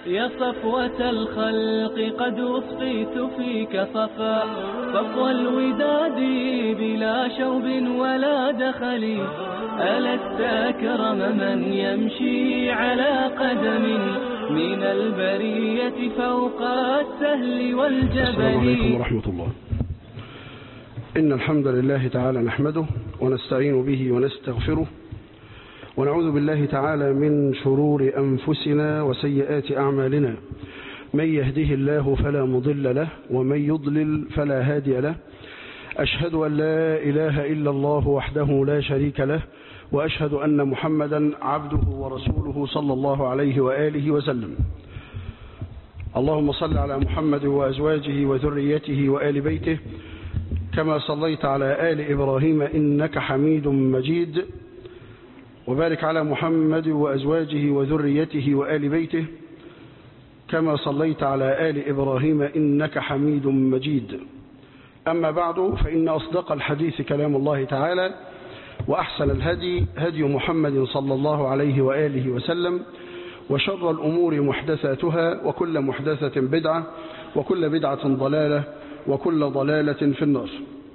يا صفوة الخلق قد أسقيت فيك صفا صفو الوداد بلا شوب ولا دخل ألست أكرم من يمشي على قدم من البرية فوق السهل السلام عليكم والجبل ورحمة الله إن الحمد لله تعالى نحمده ونستعين به ونستغفره ونعوذ بالله تعالى من شرور أنفسنا وسيئات أعمالنا من يهده الله فلا مضل له ومن يضلل فلا هادي له أشهد أن لا إله إلا الله وحده لا شريك له وأشهد أن محمدا عبده ورسوله صلى الله عليه وآله وسلم اللهم صل على محمد وأزواجه وذريته وآل بيته كما صليت على آل إبراهيم إنك حميد مجيد وبارك على محمد وأزواجه وذريته وآل بيته كما صليت على آل إبراهيم إنك حميد مجيد أما بعد فإن أصدق الحديث كلام الله تعالى وأحسن الهدي هدي محمد صلى الله عليه وآله وسلم وشر الأمور محدثاتها وكل محدثة بدعة وكل بدعة ضلالة وكل ضلالة في النار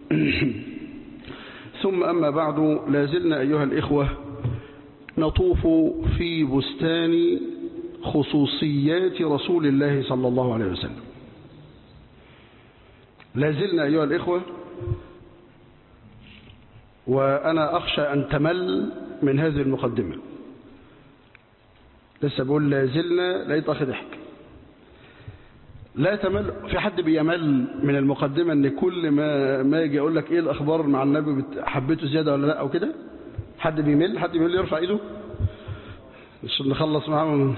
ثم أما بعد لازلنا أيها الإخوة نطوف في بستان خصوصيات رسول الله صلى الله عليه وسلم لازلنا أيها الإخوة وأنا أخشى أن تمل من هذه المقدمة لسه بقول لازلنا لقيت أخي ضحك لا تمل في حد بيمل من المقدمة ان كل ما ما يجي اقول لك ايه الاخبار مع النبي بت- حبيته زيادة ولا لا او كده حد بيمل حد بيمل يرفع ايده مش نخلص معاهم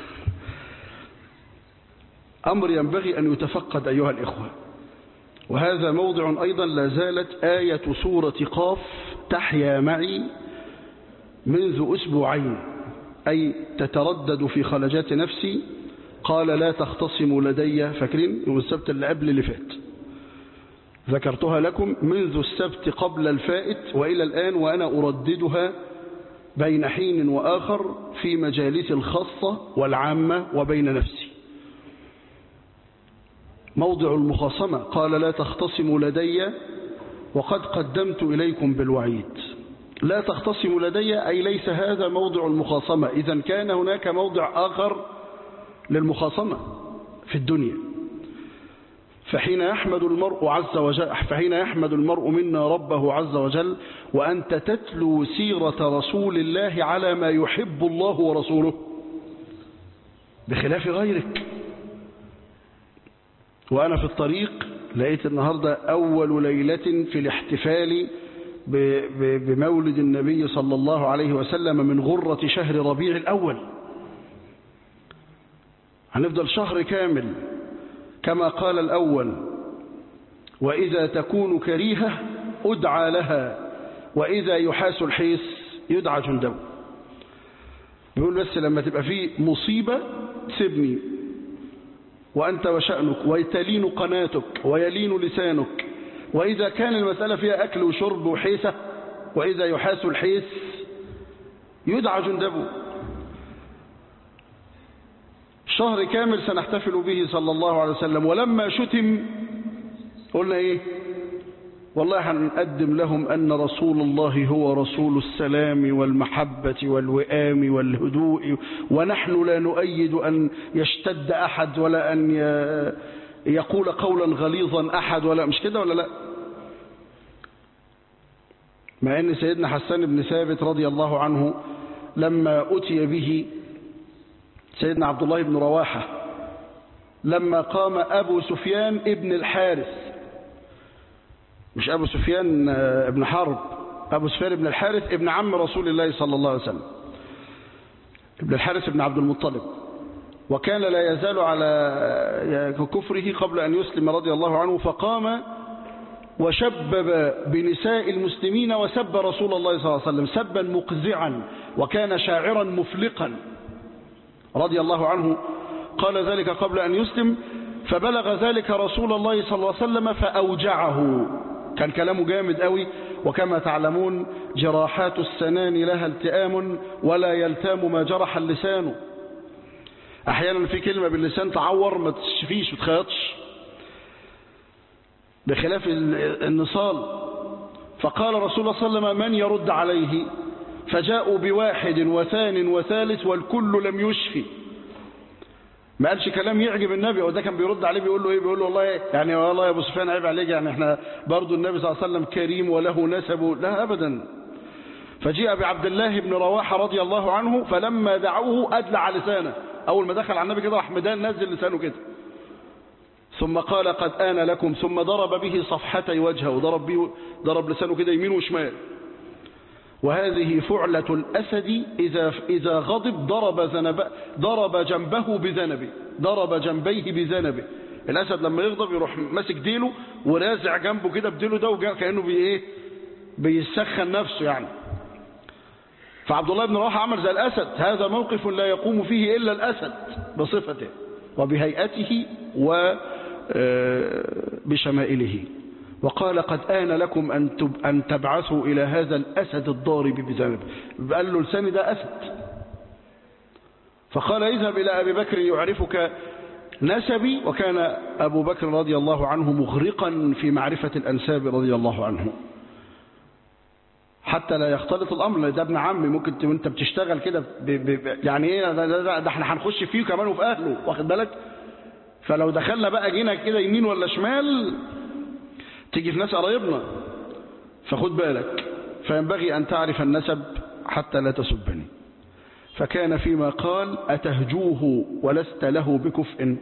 امر ينبغي ان يتفقد ايها الاخوة وهذا موضع ايضا لا زالت آية سورة قاف تحيا معي منذ اسبوعين اي تتردد في خلجات نفسي قال لا تختصموا لدي فاكرين يوم السبت اللي قبل اللي فات ذكرتها لكم منذ السبت قبل الفائت وإلى الآن وأنا أرددها بين حين وآخر في مجالس الخاصة والعامة وبين نفسي موضع المخاصمة قال لا تختصموا لدي وقد قدمت إليكم بالوعيد لا تختصموا لدي أي ليس هذا موضع المخاصمة إذا كان هناك موضع آخر للمخاصمة في الدنيا فحين يحمد المرء عز وجل فحين يحمد المرء منا ربه عز وجل وأنت تتلو سيرة رسول الله على ما يحب الله ورسوله بخلاف غيرك وأنا في الطريق لقيت النهاردة أول ليلة في الاحتفال ب- ب- بمولد النبي صلى الله عليه وسلم من غرة شهر ربيع الأول هنفضل شهر كامل كما قال الأول وإذا تكون كريهة أدعى لها وإذا يحاس الحيس يدعى جندب بيقول بس لما تبقى في مصيبة سيبني وأنت وشأنك ويتلين قناتك ويلين لسانك وإذا كان المسألة فيها أكل وشرب وحيسة وإذا يحاس الحيس يدعى جندبه شهر كامل سنحتفل به صلى الله عليه وسلم ولما شتم قلنا ايه والله هنقدم لهم أن رسول الله هو رسول السلام والمحبة والوئام والهدوء ونحن لا نؤيد أن يشتد أحد ولا أن ي- يقول قولا غليظا أحد ولا مش كده ولا لا مع أن سيدنا حسان بن ثابت رضي الله عنه لما أتي به سيدنا عبد الله بن رواحة لما قام أبو سفيان ابن الحارث مش أبو سفيان آه، ابن حرب أبو سفيان ابن الحارث ابن عم رسول الله صلى الله عليه وسلم ابن الحارث ابن عبد المطلب وكان لا يزال على كفره قبل أن يسلم رضي الله عنه فقام وشبب بنساء المسلمين وسب رسول الله صلى الله عليه وسلم سبا مقزعا وكان شاعرا مفلقا رضي الله عنه قال ذلك قبل أن يسلم فبلغ ذلك رسول الله صلى الله عليه وسلم فأوجعه كان كلامه جامد قوي وكما تعلمون جراحات السنان لها التئام ولا يلتام ما جرح اللسان احيانا في كلمة باللسان تعور ما تشفيش ما تخيطش بخلاف النصال فقال رسول الله صلى الله عليه وسلم من يرد عليه فجاءوا بواحد وثان وثالث والكل لم يشفي ما قالش كلام يعجب النبي وده كان بيرد عليه بيقول له ايه بيقول له والله يعني والله يا ابو سفيان عيب عليك يعني احنا برضو النبي صلى الله عليه وسلم كريم وله نسب لا ابدا فجيء بعبد الله بن رواحه رضي الله عنه فلما دعوه ادلع لسانه اول ما دخل على النبي كده راح مدان نزل لسانه كده ثم قال قد آن لكم ثم ضرب به صفحتي وجهه ضرب به ضرب لسانه كده يمين وشمال وهذه فعلة الأسد إذا إذا غضب ضرب ذنب ضرب جنبه بذنبه ضرب جنبيه بذنبه الأسد لما يغضب يروح ماسك ديله ورازع جنبه كده بديله ده وجا- كأنه بي إيه بيسخن نفسه يعني فعبد الله بن رواحه عمل زي الأسد هذا موقف لا يقوم فيه إلا الأسد بصفته وبهيئته وبشمائله وقال قد آن لكم أن تب- أن تبعثوا إلى هذا الأسد الضارب بذنب قال له لساني ده أسد فقال اذهب إلى أبي بكر يعرفك نسبي وكان أبو بكر رضي الله عنه مغرقا في معرفة الأنساب رضي الله عنه حتى لا يختلط الامر لأن ده ابن عمي ممكن ت- وانت بتشتغل كده ب... ب... ب... يعني ايه ده, ده, ده, ده احنا هنخش فيه كمان وفي اهله واخد بالك فلو دخلنا بقى جينا كده يمين ولا شمال تيجي في ناس قرايبنا فخد بالك فينبغي ان تعرف النسب حتى لا تسبني فكان فيما قال اتهجوه ولست له بكفء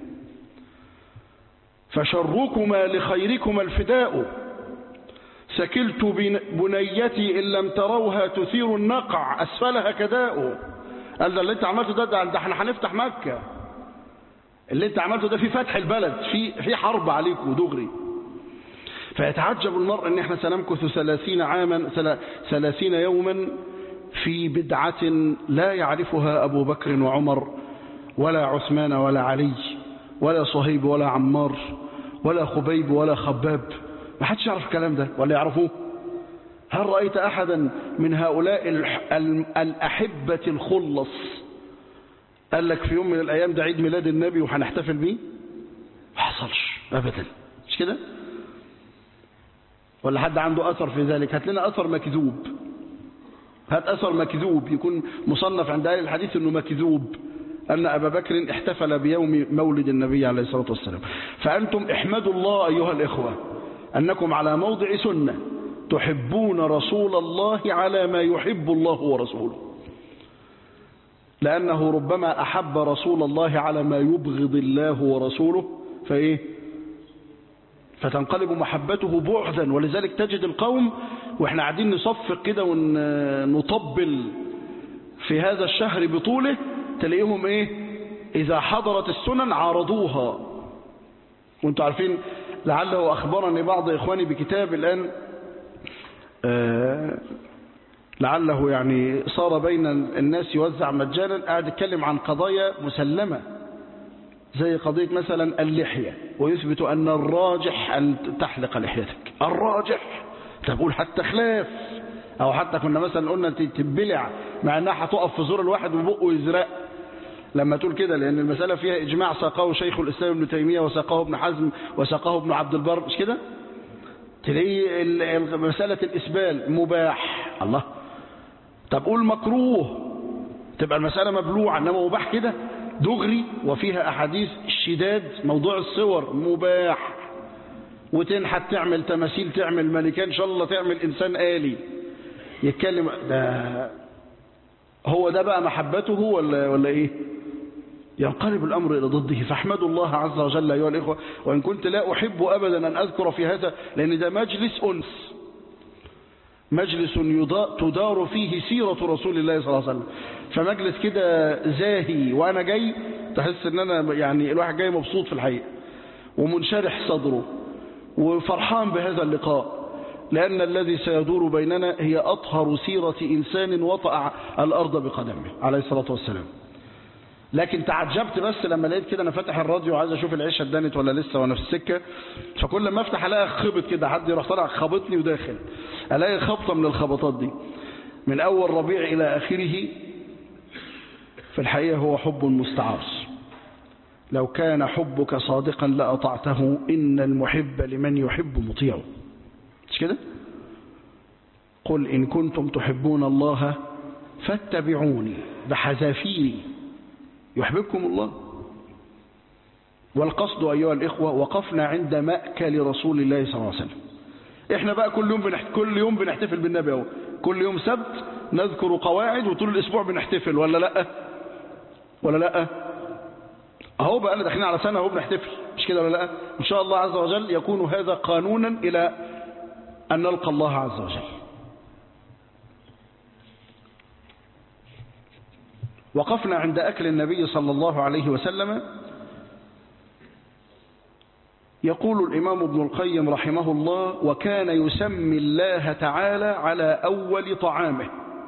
فشركما لخيركما الفداء سكلت بن- بنيتي إن لم تروها تثير النقع أسفلها كداء قال ده اللي انت عملته ده ده ده احنا هنفتح مكة اللي انت عملته ده في فتح البلد في في حرب عليكم دغري فيتعجب المرء ان احنا سنمكث ثلاثين عاما ثلا- ثلاثين يوما في بدعة لا يعرفها أبو بكر وعمر ولا عثمان ولا علي ولا صهيب ولا عمار ولا خبيب ولا خباب ما حدش يعرف الكلام ده ولا يعرفوه هل رأيت أحدا من هؤلاء الح- ال- الأحبة الخلص قال لك في يوم من الأيام ده عيد ميلاد النبي وهنحتفل بيه ما حصلش أبدا مش كده ولا حد عنده أثر في ذلك هات لنا أثر مكذوب هات أثر مكذوب يكون مصنف عند أهل الحديث أنه مكذوب أن أبا بكر احتفل بيوم مولد النبي عليه الصلاة والسلام فأنتم احمدوا الله أيها الإخوة أنكم على موضع سنة تحبون رسول الله على ما يحب الله ورسوله لأنه ربما أحب رسول الله على ما يبغض الله ورسوله فإيه فتنقلب محبته بعدا ولذلك تجد القوم واحنا قاعدين نصفق كده ونطبل في هذا الشهر بطوله تلاقيهم ايه اذا حضرت السنن عارضوها وانتم عارفين لعله اخبرني بعض اخواني بكتاب الان آه لعله يعني صار بين الناس يوزع مجانا قاعد يتكلم عن قضايا مسلمه زي قضية مثلا اللحية ويثبت أن الراجح أن تحلق لحيتك الراجح تقول حتى خلاف أو حتى كنا مثلا قلنا تبلع مع أنها هتقف في زور الواحد وبقه يزرق لما تقول كده لأن المسألة فيها إجماع ساقه شيخ الإسلام ابن تيمية وساقه ابن حزم وساقه ابن عبد البر مش كده تلاقي ال- ال- مسألة الإسبال مباح الله طب قول مكروه تبقى المسألة مبلوعة إنما مباح كده دغري وفيها أحاديث الشداد موضوع الصور مباح وتنحت تعمل تماثيل تعمل ملكان إن شاء الله تعمل إنسان آلي يتكلم ده هو ده بقى محبته ولا ولا إيه ينقلب الأمر إلى ضده فاحمدوا الله عز وجل أيها الإخوة وإن كنت لا أحب أبدا أن أذكر في هذا لأن ده مجلس أنس مجلس يدا- تدار فيه سيرة رسول الله صلى الله عليه وسلم فمجلس كده زاهي وأنا جاي تحس إن أنا يعني الواحد جاي مبسوط في الحقيقة ومنشرح صدره وفرحان بهذا اللقاء لأن الذي سيدور بيننا هي أطهر سيرة إنسان وطأ الأرض بقدمه عليه الصلاة والسلام لكن تعجبت بس لما لقيت كده انا فاتح الراديو وعايز اشوف العيشه اتدنت ولا لسه وانا في السكه فكل ما افتح الاقي خبط كده حد يروح طالع خبطني وداخل الاقي خبطه من الخبطات دي من اول ربيع الى اخره في الحقيقه هو حب مستعار لو كان حبك صادقا لأطعته إن المحب لمن يحب مطيع مش كده قل إن كنتم تحبون الله فاتبعوني بحذافيري يحببكم الله والقصد أيها الإخوة وقفنا عند مأكل رسول الله صلى الله عليه وسلم احنا بقى كل يوم بنحت... كل يوم بنحتفل بالنبي اهو كل يوم سبت نذكر قواعد وطول الاسبوع بنحتفل ولا لا ولا لا اهو بقى داخلين على سنه اهو بنحتفل مش كده ولا لا ان شاء الله عز وجل يكون هذا قانونا الى ان نلقى الله عز وجل وقفنا عند اكل النبي صلى الله عليه وسلم يقول الإمام ابن القيم رحمه الله وكان يسمي الله تعالى على أول طعامه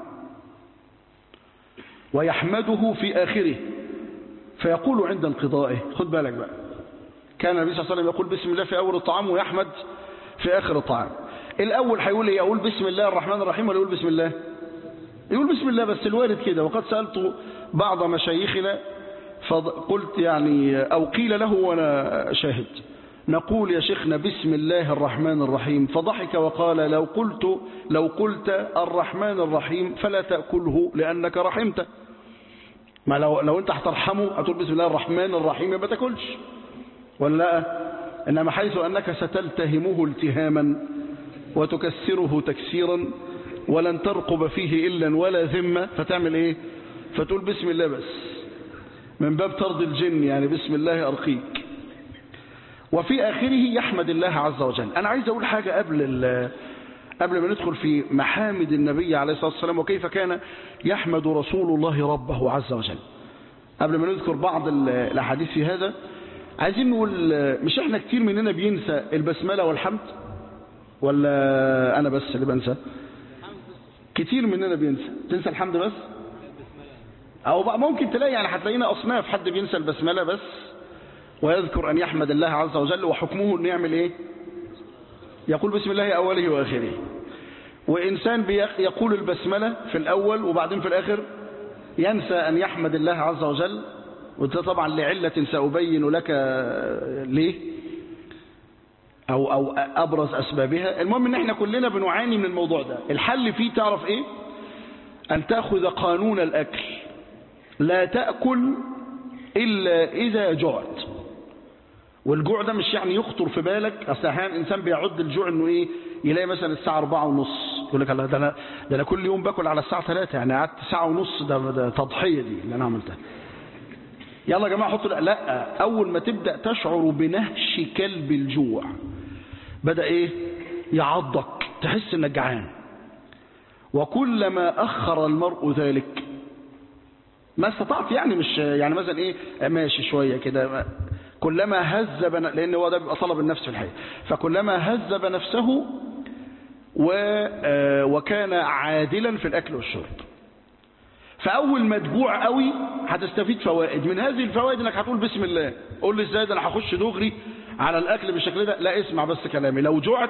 ويحمده في آخره فيقول عند انقضائه خد بالك بقى كان النبي صلى الله عليه وسلم يقول بسم الله في أول الطعام ويحمد في آخر الطعام الأول هيقول إيه يقول بسم الله الرحمن الرحيم ولا يقول بسم الله يقول بسم الله بس الوارد كده وقد سألت بعض مشايخنا فقلت يعني أو قيل له وأنا شاهد نقول يا شيخنا بسم الله الرحمن الرحيم فضحك وقال لو قلت لو قلت الرحمن الرحيم فلا تأكله لأنك رحمت ما لو, لو انت هترحمه هتقول بسم الله الرحمن الرحيم ما تاكلش ولا لا إنما حيث أنك ستلتهمه التهاما وتكسره تكسيرا ولن ترقب فيه إلا ولا ذمة فتعمل إيه فتقول بسم الله بس من باب طرد الجن يعني بسم الله أرقيك وفي آخره يحمد الله عز وجل أنا عايز أقول حاجة قبل قبل ما ندخل في محامد النبي عليه الصلاة والسلام وكيف كان يحمد رسول الله ربه عز وجل قبل ما نذكر بعض الأحاديث في هذا عايزين نقول مش احنا كتير مننا بينسى البسملة والحمد ولا أنا بس اللي بنسى كتير مننا بينسى تنسى الحمد بس أو بقى ممكن تلاقي يعني هتلاقينا أصناف حد بينسى البسملة بس ويذكر أن يحمد الله عز وجل وحكمه أن يعمل إيه يقول بسم الله أوله وآخره وإنسان يقول البسملة في الأول وبعدين في الآخر ينسى أن يحمد الله عز وجل وده طبعا لعلة سأبين لك ليه أو, أو أبرز أسبابها المهم أن احنا كلنا بنعاني من الموضوع ده الحل فيه تعرف إيه أن تأخذ قانون الأكل لا تأكل إلا إذا جعت والجوع ده مش يعني يخطر في بالك اصل احيانا انسان بيعد الجوع انه ايه يلاقي مثلا الساعه 4 ونص يقول لك الله ده انا ده انا كل يوم باكل على الساعه 3 يعني قعدت ساعه ونص ده, ده تضحيه دي اللي انا عملتها يلا يا جماعه حطوا لا اول ما تبدا تشعر بنهش كلب الجوع بدا ايه يعضك تحس انك جعان وكلما اخر المرء ذلك ما استطعت يعني مش يعني مثلا ايه ماشي شويه كده كلما هذب لان هو ده بيبقى طلب النفس في الحقيقه فكلما هذب نفسه و وكان عادلا في الاكل والشرب فاول ما تجوع قوي هتستفيد فوائد من هذه الفوائد انك هتقول بسم الله قول لي ازاي ده انا هخش دغري على الاكل بالشكل ده لا اسمع بس كلامي لو جعت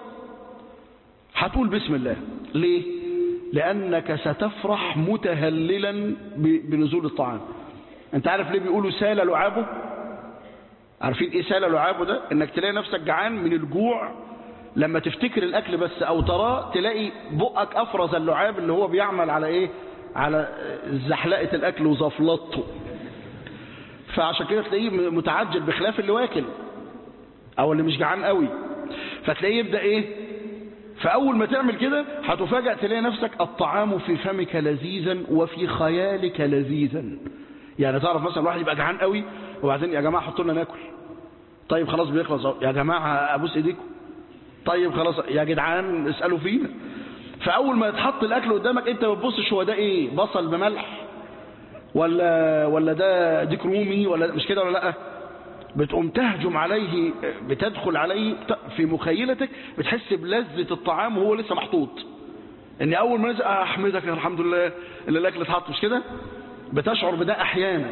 هتقول بسم الله ليه لانك ستفرح متهللا بنزول الطعام انت عارف ليه بيقولوا سال لعابه عارفين ايه سال لعابه ده انك تلاقي نفسك جعان من الجوع لما تفتكر الاكل بس او تراه تلاقي بقك افرز اللعاب اللي هو بيعمل على ايه على زحلقه الاكل وزفلطه فعشان كده تلاقيه متعجل بخلاف اللي واكل او اللي مش جعان قوي فتلاقيه يبدا ايه فاول ما تعمل كده هتفاجئ تلاقي نفسك الطعام في فمك لذيذا وفي خيالك لذيذا يعني تعرف مثلا الواحد يبقى جعان قوي وبعدين يا جماعه حطوا لنا ناكل طيب خلاص بيخلص يا جماعه ابوس ايديكم طيب خلاص يا جدعان اسالوا فينا فاول ما يتحط الاكل قدامك انت ما بتبصش هو ده ايه بصل بملح ولا ولا ده ديك رومي ولا مش كده ولا لا بتقوم تهجم عليه بتدخل عليه في مخيلتك بتحس بلذة الطعام وهو لسه محطوط ان اول ما نزل احمدك يا الحمد لله اللي الاكل اتحط مش كده بتشعر بده احيانا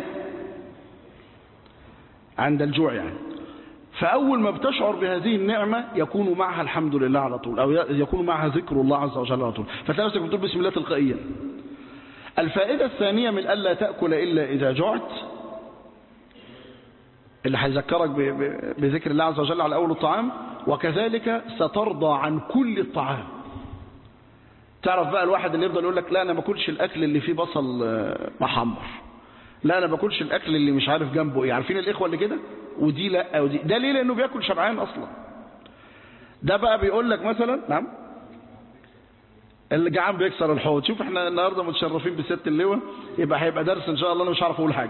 عند الجوع يعني فأول ما بتشعر بهذه النعمة يكون معها الحمد لله على طول أو يكون معها ذكر الله عز وجل على طول فتلاقي نفسك بتقول بسم الله تلقائيا الفائدة الثانية من ألا تأكل إلا إذا جعت اللي هيذكرك ب- ب- بذكر الله عز وجل على أول الطعام وكذلك سترضى عن كل الطعام تعرف بقى الواحد اللي يفضل يقول لك لا أنا ما باكلش الأكل اللي فيه بصل آه، محمر لا أنا ما باكلش الأكل اللي مش عارف جنبه إيه عارفين الإخوة اللي كده ودي لا ودي ده ليه لأنه بياكل شبعان أصلا ده بقى بيقول لك مثلا نعم اللي جعان بيكسر الحوض شوف احنا النهارده متشرفين بست اللواء يبقى هيبقى درس ان شاء الله انا مش هعرف اقول حاجه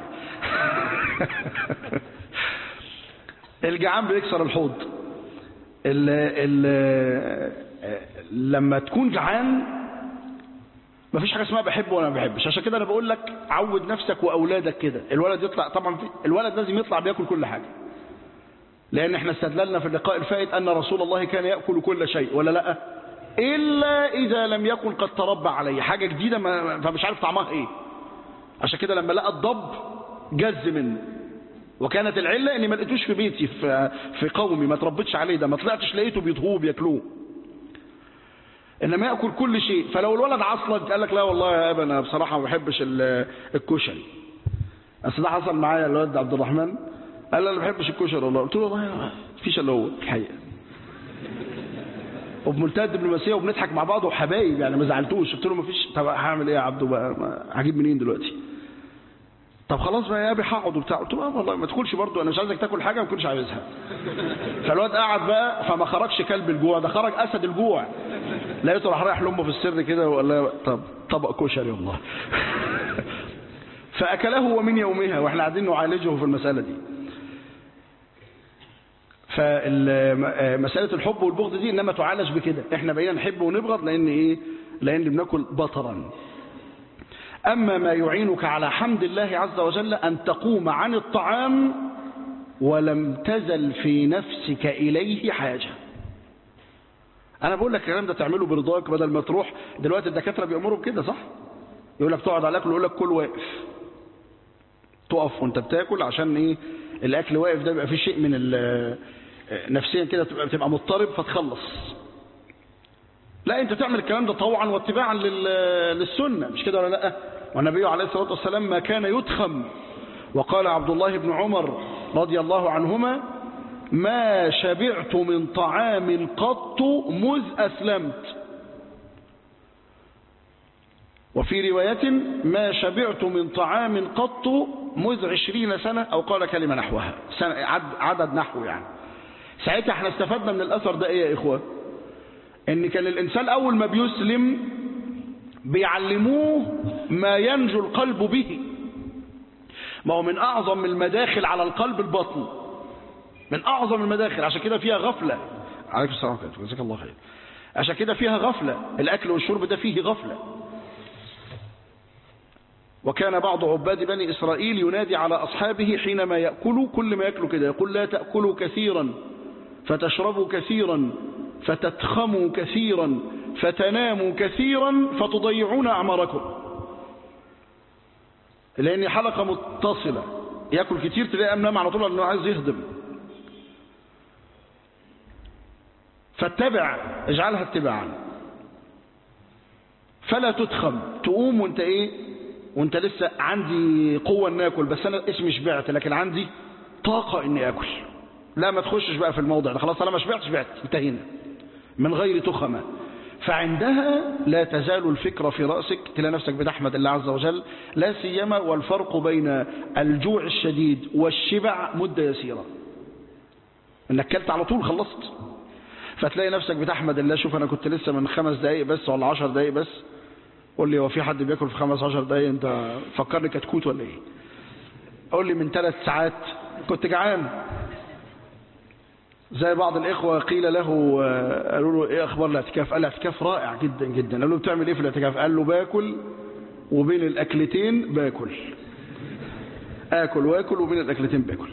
الجعان بيكسر الحوض ال ال لما تكون جعان مفيش حاجه اسمها بحب ولا ما بحبش عشان كده انا بقول لك عود نفسك واولادك كده الولد يطلع طبعا في الولد لازم يطلع بياكل كل حاجه لان احنا استدللنا في اللقاء الفائت ان رسول الله كان ياكل كل شيء ولا لا الا اذا لم يكن قد تربى عليه حاجه جديده ما فمش عارف طعمها ايه عشان كده لما لقى الضب جز منه وكانت العله اني ما لقيتوش في بيتي في في قومي ما تربيتش عليه ده ما طلعتش لقيته بيطهوه بياكلوه انما ياكل كل شيء فلو الولد عصلك قال لك لا والله يا ابا انا بصراحه ما بحبش ال- الكشري اصل ده حصل معايا الواد عبد الرحمن قال لي انا ما بحبش الكشري والله قلت له والله ما فيش الا هو الحقيقه وبمنتهى الدبلوماسيه وبنضحك مع بعض وحبايب يعني ما زعلتوش قلت له ما فيش طب هعمل ايه يا عبده بقى ما- هجيب منين دلوقتي طب خلاص بقى يا ابي هقعد وبتاع قلت له اه والله ما تاكلش برضه انا مش عايزك تاكل حاجه ما تكونش عايزها فالواد قعد بقى فما خرجش كلب الجوع ده خرج اسد الجوع لقيته راح رايح لامه في السر كده وقال لها طب طبق كشري والله فاكله ومن يومها واحنا قاعدين نعالجه في المساله دي فمسألة الحب والبغض دي إنما تعالج بكده إحنا بقينا نحب ونبغض لأن إيه لأن بناكل بطرا أما ما يعينك على حمد الله عز وجل أن تقوم عن الطعام ولم تزل في نفسك إليه حاجة أنا بقول لك الكلام ده تعمله برضاك بدل ما تروح دلوقتي الدكاترة بيأمروا بكده صح يقول لك تقعد على الأكل ويقول لك كل واقف تقف وانت بتاكل عشان ايه الاكل واقف ده بيبقى فيه شيء من ال- نفسيا كده تبقى بتبقى مضطرب فتخلص لا انت تعمل الكلام ده طوعا واتباعا لل- للسنه مش كده ولا لا والنبي عليه الصلاه والسلام ما كان يتخم وقال عبد الله بن عمر رضي الله عنهما ما شبعت من طعام قط مذ اسلمت وفي رواية ما شبعت من طعام قط مذ عشرين سنة أو قال كلمة نحوها سنة عد- عدد نحو يعني ساعتها احنا استفدنا من الأثر ده ايه يا إخوة ان كان الإنسان أول ما بيسلم بيعلموه ما ينجو القلب به ما هو من أعظم المداخل على القلب البطن من أعظم المداخل عشان كده فيها غفلة عليكم السلام عليكم جزاك الله خير عشان كده فيها غفلة الأكل والشرب ده فيه غفلة وكان بعض عباد بني إسرائيل ينادي على أصحابه حينما يأكلوا كل ما يأكلوا كده يقول لا تأكلوا كثيرا فتشربوا كثيرا فتتخموا كثيرا فتناموا كثيرا فتضيعون أعماركم لأن حلقة متصلة يأكل كتير تلاقي أمنام على طول أنه عايز يهضم فاتبع اجعلها اتباعا فلا تتخم تقوم وانت ايه وانت لسه عندي قوة ان اكل بس انا اسمي شبعت لكن عندي طاقة اني اكل لا ما تخشش بقى في الموضع ده خلاص انا ما شبعت شبعت انتهينا من غير تخمة فعندها لا تزال الفكرة في رأسك تلاقي نفسك بتحمد الله عز وجل لا سيما والفرق بين الجوع الشديد والشبع مدة يسيرة انك كلت على طول خلصت فتلاقي نفسك بتحمد الله شوف انا كنت لسه من خمس دقايق بس ولا عشر دقايق بس قول لي هو في حد بياكل في خمس عشر دقايق انت فكرني كتكوت ولا ايه قول لي من ثلاث ساعات كنت جعان زي بعض الإخوة قيل له آه، قالوا له إيه أخبار الاعتكاف قال الاعتكاف رائع جدا جدا قالوا له بتعمل إيه في الاعتكاف قال له باكل وبين الأكلتين باكل آكل وآكل وبين الأكلتين باكل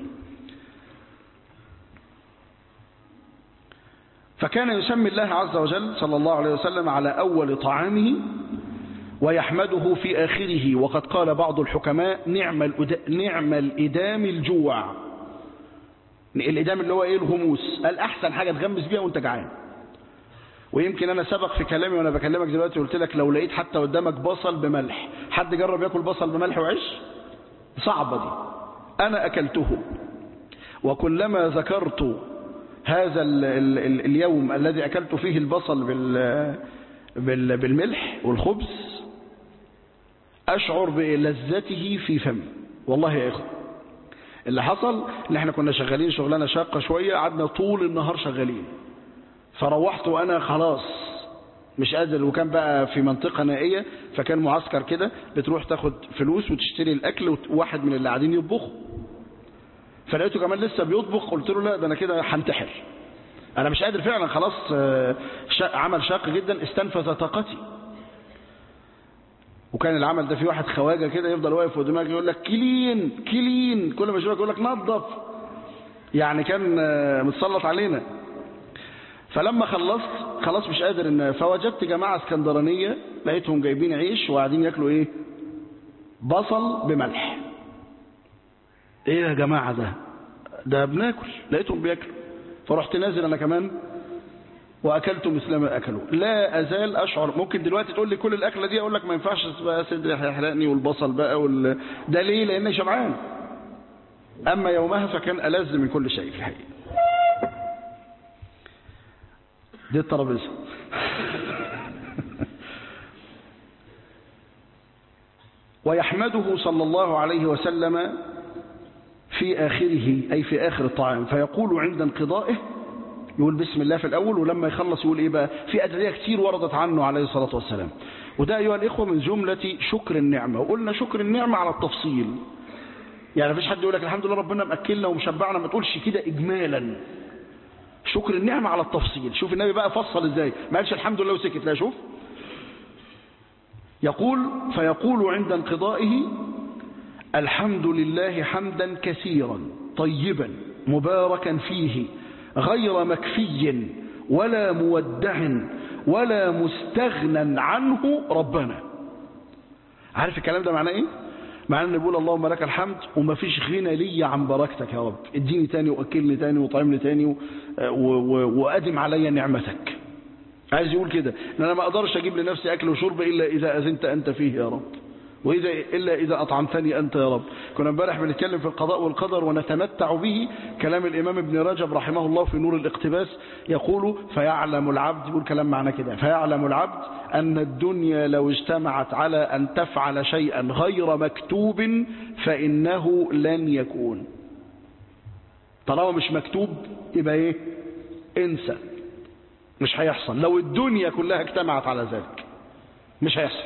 فكان يسمي الله عز وجل صلى الله عليه وسلم على أول طعامه ويحمده في آخره وقد قال بعض الحكماء نعم, الأد... نعم الإدام الجوع الإدام اللي هو إيه الغموس قال أحسن حاجة تغمس بيها وانت جعان ويمكن أنا سبق في كلامي وأنا بكلمك دلوقتي قلت لك لو لقيت حتى قدامك بصل بملح حد جرب ياكل بصل بملح وعيش صعبة دي أنا أكلته وكلما ذكرت هذا ال ال ال اليوم الذي أكلت فيه البصل بال بال بالملح والخبز أشعر بلذته في فمي والله يا إخوة اللي حصل ان احنا كنا شغالين شغلانه شاقه شويه قعدنا طول النهار شغالين فروحت وانا خلاص مش قادر وكان بقى في منطقه نائيه فكان معسكر كده بتروح تاخد فلوس وتشتري الاكل وواحد من اللي قاعدين يطبخوا فلقيته كمان لسه بيطبخ قلت له لا ده انا كده هنتحر انا مش قادر فعلا خلاص شا عمل شاق جدا استنفذ طاقتي وكان العمل ده في واحد خواجه كده يفضل واقف قدامك يقول لك كلين كلين كل ما يشوفك يقول لك نظف يعني كان متسلط علينا فلما خلصت خلاص مش قادر ان فوجدت جماعه اسكندرانيه لقيتهم جايبين عيش وقاعدين ياكلوا ايه بصل بملح ايه يا جماعه ده ده بناكل لقيتهم بياكلوا فرحت نازل انا كمان واكلت مثل ما اكلوا لا ازال اشعر ممكن دلوقتي تقول لي كل الاكله دي اقول لك ما ينفعش بقى صدري هيحرقني والبصل بقى وال... ده ليه لاني شبعان اما يومها فكان الذ من كل شيء في الحقيقه دي الترابيزه ويحمده صلى الله عليه وسلم في آخره أي في آخر الطعام فيقول عند انقضائه يقول بسم الله في الأول ولما يخلص يقول إيه بقى في أدعية كتير وردت عنه عليه الصلاة والسلام وده أيها الإخوة من جملة شكر النعمة وقلنا شكر النعمة على التفصيل يعني مفيش حد يقول لك الحمد لله ربنا مأكلنا ومشبعنا ما تقولش كده إجمالا شكر النعمة على التفصيل شوف النبي بقى فصل إزاي ما قالش الحمد لله وسكت لا شوف يقول فيقول عند انقضائه الحمد لله حمدا كثيرا طيبا مباركا فيه غير مكفي ولا مودع ولا مستغنى عنه ربنا عارف الكلام ده معناه ايه معناه ان بيقول اللهم لك الحمد وما فيش غنى لي عن بركتك يا رب اديني تاني واكلني تاني وطعمني تاني و... و... و... وادم علي نعمتك عايز يقول كده ان انا ما اقدرش اجيب لنفسي اكل وشرب الا اذا اذنت انت فيه يا رب وإذا إلا إذا أطعمتني أنت يا رب كنا امبارح بنتكلم في القضاء والقدر ونتمتع به كلام الإمام ابن رجب رحمه الله في نور الاقتباس يقول فيعلم العبد يقول كلام معنا كده فيعلم العبد أن الدنيا لو اجتمعت على أن تفعل شيئا غير مكتوب فإنه لن يكون طالما مش مكتوب يبقى ايه انسى مش هيحصل لو الدنيا كلها اجتمعت على ذلك مش هيحصل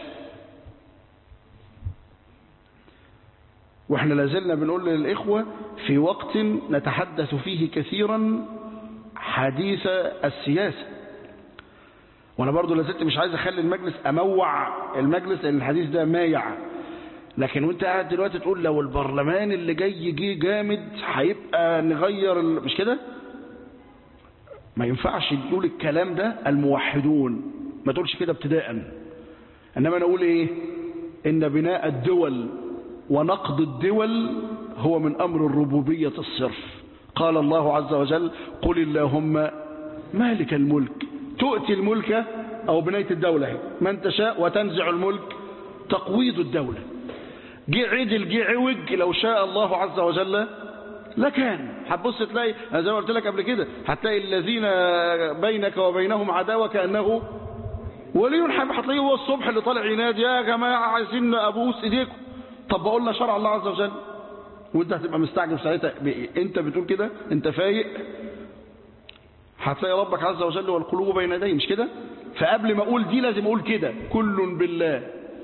واحنا لازلنا بنقول للإخوة في وقت نتحدث فيه كثيرا حديث السياسة وانا برضو لازلت مش عايز اخلي المجلس اموع المجلس لان الحديث ده مايع لكن وانت قاعد دلوقتي تقول لو البرلمان اللي جاي جه جامد هيبقى نغير ال... مش كده ما ينفعش تقول الكلام ده الموحدون ما تقولش كده ابتداء انما انا اقول ايه ان بناء الدول ونقض الدول هو من أمر الربوبية الصرف قال الله عز وجل قل اللهم مالك الملك تؤتي الملك أو بنية الدولة من تشاء وتنزع الملك تقويض الدولة جه عدل جه عوج لو شاء الله عز وجل لكان هتبص تلاقي زي ما قلت لك قبل كده هتلاقي الذين بينك وبينهم عداوة كأنه ولي حبيب هتلاقيه هو الصبح اللي طالع ينادي يا جماعة عايزين أبوس إيديكم طب بقول لنا شرع الله عز وجل وانت هتبقى مستعجب ساعتها انت بتقول كده انت فايق هتلاقي ربك عز وجل والقلوب بين يديه مش كده فقبل ما اقول دي لازم اقول كده كل بالله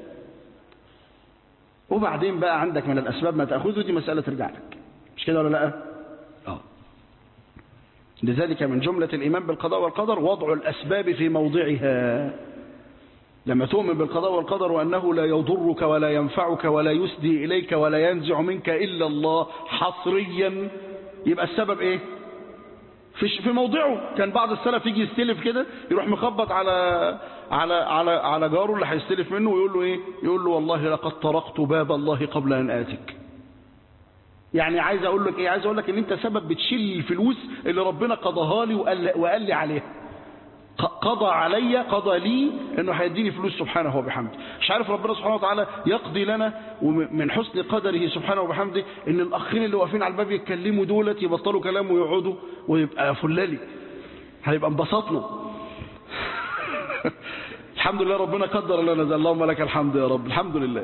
وبعدين بقى عندك من الاسباب ما تاخذه دي مساله ترجع لك مش كده ولا لا اه لذلك من جمله الايمان بالقضاء والقدر وضع الاسباب في موضعها لما تؤمن بالقضاء والقدر وأنه لا يضرك ولا ينفعك ولا يسدي إليك ولا ينزع منك إلا الله حصريا يبقى السبب إيه في في موضعه كان بعض السلف يجي يستلف كده يروح مخبط على على على على جاره اللي هيستلف منه ويقول له ايه يقول له والله لقد طرقت باب الله قبل ان اتك يعني عايز اقول لك ايه عايز اقول لك ان انت سبب بتشيل الفلوس اللي ربنا قضاها لي وقال, وقال لي عليها قضى علي قضى لي انه هيديني فلوس سبحانه وبحمده مش عارف ربنا سبحانه وتعالى يقضي لنا ومن حسن قدره سبحانه وبحمده ان الاخين اللي واقفين على الباب يتكلموا دولت يبطلوا كلام ويقعدوا ويبقى فلالي هيبقى انبسطنا الحمد لله ربنا قدر لنا ذا اللهم لك الحمد يا رب الحمد لله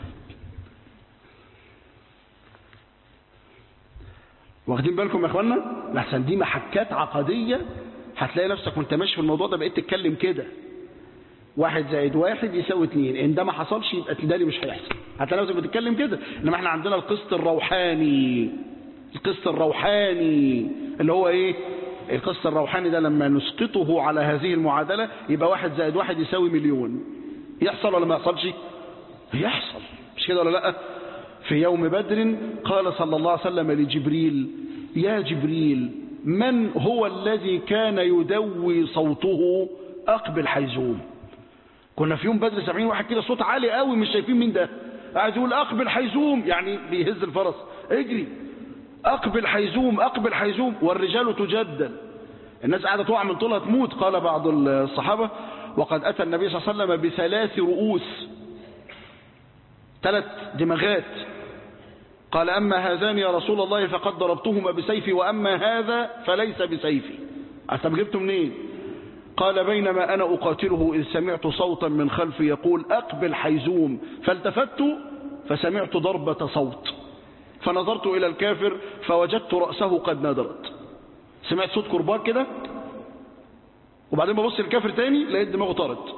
واخدين بالكم يا اخوانا لحسن دي محكات عقديه هتلاقي نفسك وانت ماشي في الموضوع ده بقيت تتكلم كده واحد زائد واحد يساوي اتنين ان ده ما حصلش يبقى ده مش هيحصل هتلاقي نفسك بتتكلم كده انما احنا عندنا القسط الروحاني القسط الروحاني اللي هو ايه القسط الروحاني ده لما نسقطه على هذه المعادلة يبقى واحد زائد واحد يساوي مليون يحصل ولا ما يحصلش يحصل مش كده ولا لا في يوم بدر قال صلى الله عليه وسلم لجبريل يا جبريل من هو الذي كان يدوي صوته أقبل حيزوم كنا في يوم بدر سامعين واحد كده صوت عالي قوي مش شايفين مين ده قاعد يقول أقبل حيزوم يعني بيهز الفرس اجري أقبل حيزوم أقبل حيزوم والرجال تجدل الناس قاعدة تقع من طولها تموت قال بعض الصحابة وقد أتى النبي صلى الله عليه وسلم بثلاث رؤوس ثلاث دماغات قال أما هذان يا رسول الله فقد ضربتهما بسيفي وأما هذا فليس بسيفي أنتم جبتم منين قال بينما أنا أقاتله إذ سمعت صوتا من خلفي يقول أقبل حيزوم فالتفت فسمعت ضربة صوت فنظرت إلى الكافر فوجدت رأسه قد ندرت سمعت صوت كرباج كده وبعدين ببص الكافر تاني لقيت دماغه طارت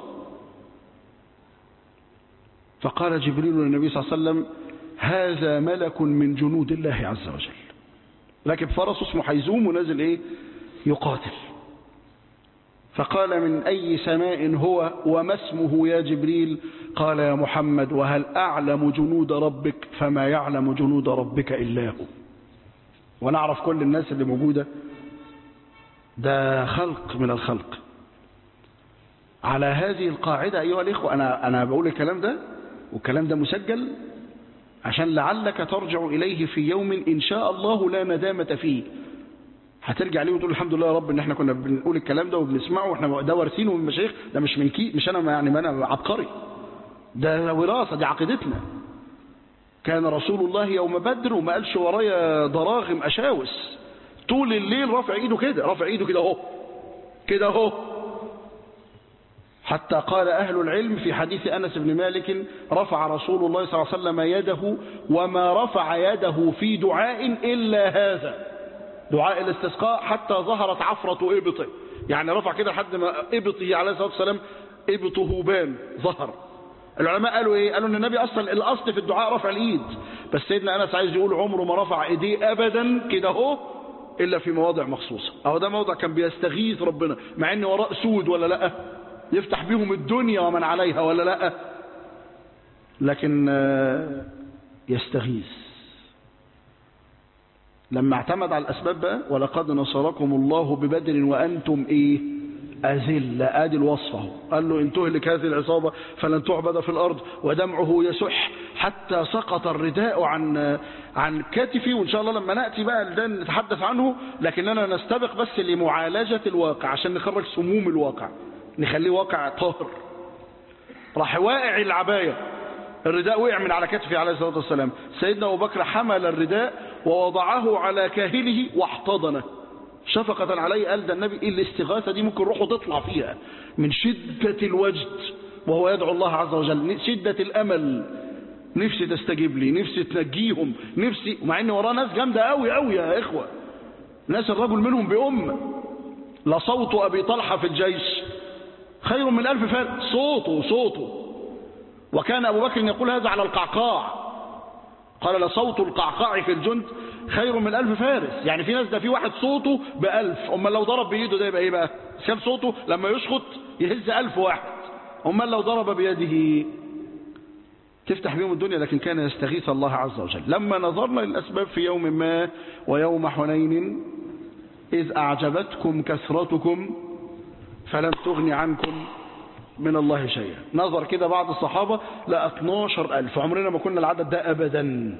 فقال جبريل للنبي صلى الله عليه وسلم هذا ملك من جنود الله عز وجل راكب فرس اسمه حيزوم ونازل ايه يقاتل فقال من أي سماء هو وما اسمه يا جبريل قال يا محمد وهل أعلم جنود ربك فما يعلم جنود ربك إلا هو ونعرف كل الناس اللي موجودة ده خلق من الخلق على هذه القاعدة أيها الإخوة أنا, أنا بقول الكلام ده والكلام ده مسجل عشان لعلك ترجع إليه في يوم إن شاء الله لا ندامة فيه هترجع ليه وتقول الحمد لله يا رب ان احنا كنا بنقول الكلام ده وبنسمعه واحنا ده وارثينه من المشايخ ده مش من كي مش انا يعني ما انا عبقري ده وراثه دي عقيدتنا كان رسول الله يوم بدر وما قالش ورايا ضراغم اشاوس طول الليل رافع ايده كده رافع ايده كده اهو كده اهو حتى قال أهل العلم في حديث أنس بن مالك رفع رسول الله صلى الله عليه وسلم يده وما رفع يده في دعاء إلا هذا دعاء الاستسقاء حتى ظهرت عفرة إبطه يعني رفع كده لحد ما إبطه عليه الصلاة والسلام إبطه بان ظهر العلماء قالوا إيه قالوا أن النبي أصلا الأصل في الدعاء رفع الإيد بس سيدنا أنس عايز يقول عمره ما رفع إيديه أبدا كده هو إلا في مواضع مخصوصة أهو ده موضع كان بيستغيث ربنا مع أن وراء سود ولا لأ يفتح بيهم الدنيا ومن عليها ولا لأ لكن يستغيث لما اعتمد على الأسباب بقى ولقد نصركم الله ببدر وأنتم إيه أذل آدي الوصفة قال له إن تهلك هذه العصابة فلن تعبد في الأرض ودمعه يسح حتى سقط الرداء عن عن كتفي وإن شاء الله لما نأتي بقى ده نتحدث عنه لكننا نستبق بس لمعالجة الواقع عشان نخرج سموم الواقع نخليه واقع طاهر راح واقع العباية الرداء وقع من على كتفه عليه الصلاة والسلام سيدنا أبو بكر حمل الرداء ووضعه على كاهله واحتضنه شفقة عليه قال ده النبي الاستغاثة دي ممكن روحه تطلع فيها من شدة الوجد وهو يدعو الله عز وجل شدة الأمل نفسي تستجيب لي نفسي تنجيهم نفسي مع ان وراه ناس جامدة قوي قوي يا إخوة ناس الرجل منهم بأمة لصوت أبي طلحة في الجيش خير من ألف فرد صوته صوته وكان أبو بكر يقول هذا على القعقاع قال لصوت القعقاع في الجند خير من ألف فارس يعني في ناس ده في واحد صوته بألف أما لو ضرب بإيده ده يبقى إيه بقى كان صوته لما يشخط يهز ألف واحد أما لو ضرب بيده تفتح بيهم الدنيا لكن كان يستغيث الله عز وجل لما نظرنا للأسباب في يوم ما ويوم حنين إذ أعجبتكم كثرتكم فلم تغن عنكم من الله شيئا نظر كده بعض الصحابة لا 12 ألف عمرنا ما كنا العدد ده أبدا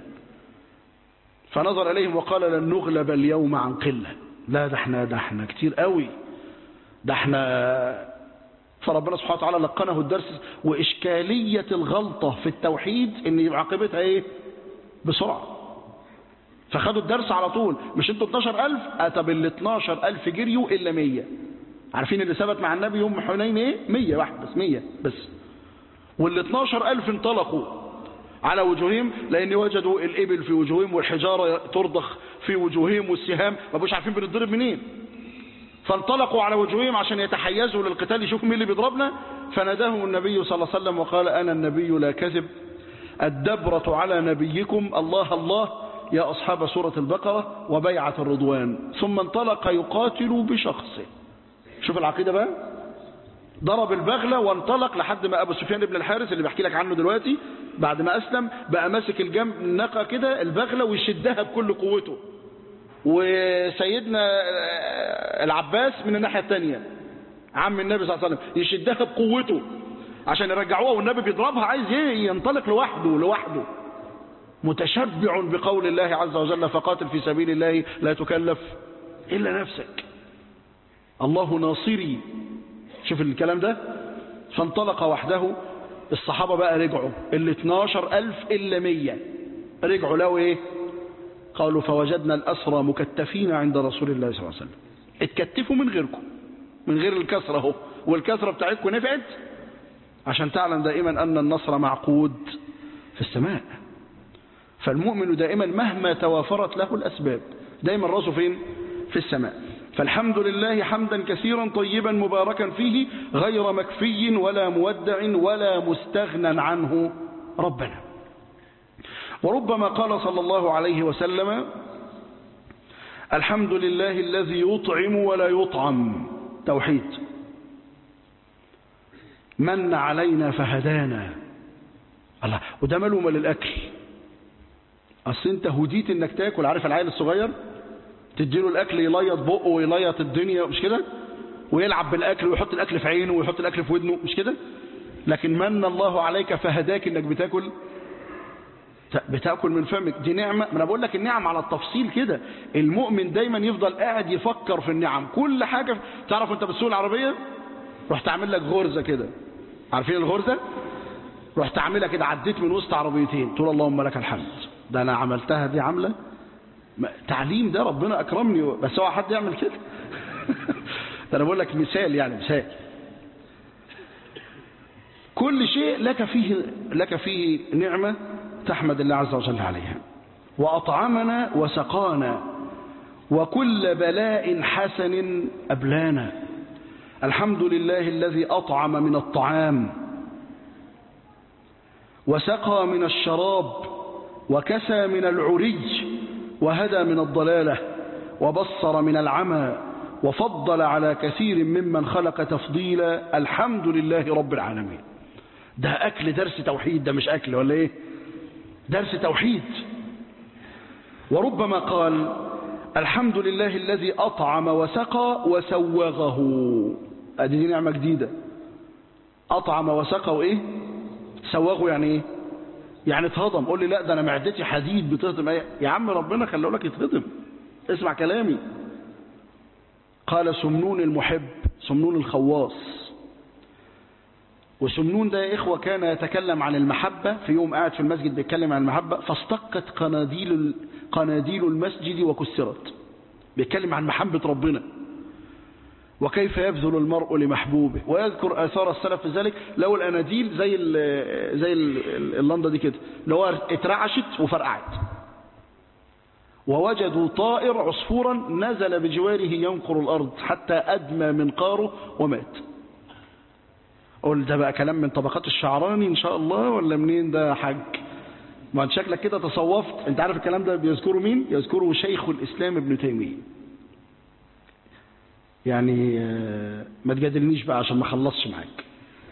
فنظر إليهم وقال لن نغلب اليوم عن قلة لا ده احنا ده احنا كتير قوي ده احنا فربنا سبحانه وتعالى لقنه الدرس وإشكالية الغلطة في التوحيد ان يبقى عاقبتها ايه بسرعة فخدوا الدرس على طول مش انتوا 12000 اتى بال 12000 جريوا الا 100 عارفين اللي ثبت مع النبي يوم حنين ايه 100 واحد بس 100 بس وال 12000 انطلقوا على وجوههم لان وجدوا الابل في وجوههم والحجاره ترضخ في وجوههم والسهام ما بقوش عارفين بنضرب منين فانطلقوا على وجوههم عشان يتحيزوا للقتال يشوفوا مين اللي بيضربنا فناداهم النبي صلى الله عليه وسلم وقال انا النبي لا كذب الدبرة على نبيكم الله الله يا أصحاب سورة البقرة وبيعة الرضوان ثم انطلق يقاتل بشخصه شوف العقيدة بقى ضرب البغلة وانطلق لحد ما أبو سفيان بن الحارث اللي بحكي لك عنه دلوقتي بعد ما أسلم بقى ماسك الجنب النقى كده البغلة ويشدها بكل قوته وسيدنا العباس من الناحية الثانية عم النبي صلى الله عليه وسلم يشدها بقوته عشان يرجعوها والنبي بيضربها عايز ايه ينطلق لوحده لوحده متشبع بقول الله عز وجل فقاتل في سبيل الله لا تكلف إلا نفسك الله ناصري شوف الكلام ده فانطلق وحده الصحابة بقى رجعوا ال 12 ألف إلا 100 رجعوا لو إيه قالوا فوجدنا الأسرى مكتفين عند رسول الله صلى الله عليه وسلم اتكتفوا من غيركم من غير الكسرة اهو والكسرة بتاعتكم نفعت عشان تعلم دائما أن النصر معقود في السماء فالمؤمن دائما مهما توافرت له الأسباب دائما راسه فين في السماء فالحمد لله حمدا كثيرا طيبا مباركا فيه غير مكفي ولا مودع ولا مستغنى عنه ربنا وربما قال صلى الله عليه وسلم الحمد لله الذي يطعم ولا يطعم توحيد من علينا فهدانا الله وده ملومة للأكل أصل أنت هديت إنك تاكل عارف العيل الصغير تديله الأكل يليط بقه ويليط الدنيا مش كده ويلعب بالأكل ويحط الأكل في عينه ويحط الأكل في ودنه مش كده لكن من الله عليك فهداك إنك بتاكل بتاكل من فمك دي نعمة ما انا بقول لك النعم على التفصيل كده المؤمن دايما يفضل قاعد يفكر في النعم كل حاجة تعرف انت بتسوق العربية رحت اعمل لك غرزة كده عارفين الغرزة رحت اعملها كده عديت من وسط عربيتين تقول اللهم لك الحمد ده انا عملتها دي عاملة تعليم ده ربنا اكرمني بس هو حد يعمل كده ده انا بقول لك مثال يعني مثال كل شيء لك فيه لك فيه نعمة تحمد الله عز وجل عليها وأطعمنا وسقانا وكل بلاء حسن أبلانا الحمد لله الذي أطعم من الطعام وسقى من الشراب وكسى من العري وهدى من الضلالة وبصر من العمى وفضل على كثير ممن خلق تفضيلا الحمد لله رب العالمين ده أكل درس توحيد ده مش أكل ولا إيه درس توحيد وربما قال الحمد لله الذي أطعم وسقى وسوغه هذه دي نعمة جديدة أطعم وسقى وإيه سوغه يعني إيه يعني اتهضم قول لي لا ده أنا معدتي حديد بتهضم إيه يا عم ربنا خليه لك يتهضم اسمع كلامي قال سمنون المحب سمنون الخواص وسمنون ده يا إخوة كان يتكلم عن المحبة في يوم قاعد في المسجد بيتكلم عن المحبة فاستقت قناديل قناديل المسجد وكسرت بيتكلم عن محبة ربنا وكيف يبذل المرء لمحبوبه ويذكر آثار السلف في ذلك لو الأناديل زي ال زي ال اللندة دي كده اللي هو اترعشت وفرقعت ووجدوا طائر عصفورا نزل بجواره ينقر الأرض حتى أدمى منقاره ومات قول ده بقى كلام من طبقات الشعراني ان شاء الله ولا منين ده حاج ما انت شكلك كده تصوفت انت عارف الكلام ده بيذكره مين يذكره شيخ الاسلام ابن تيميه يعني ما تجادلنيش بقى عشان ما اخلصش معاك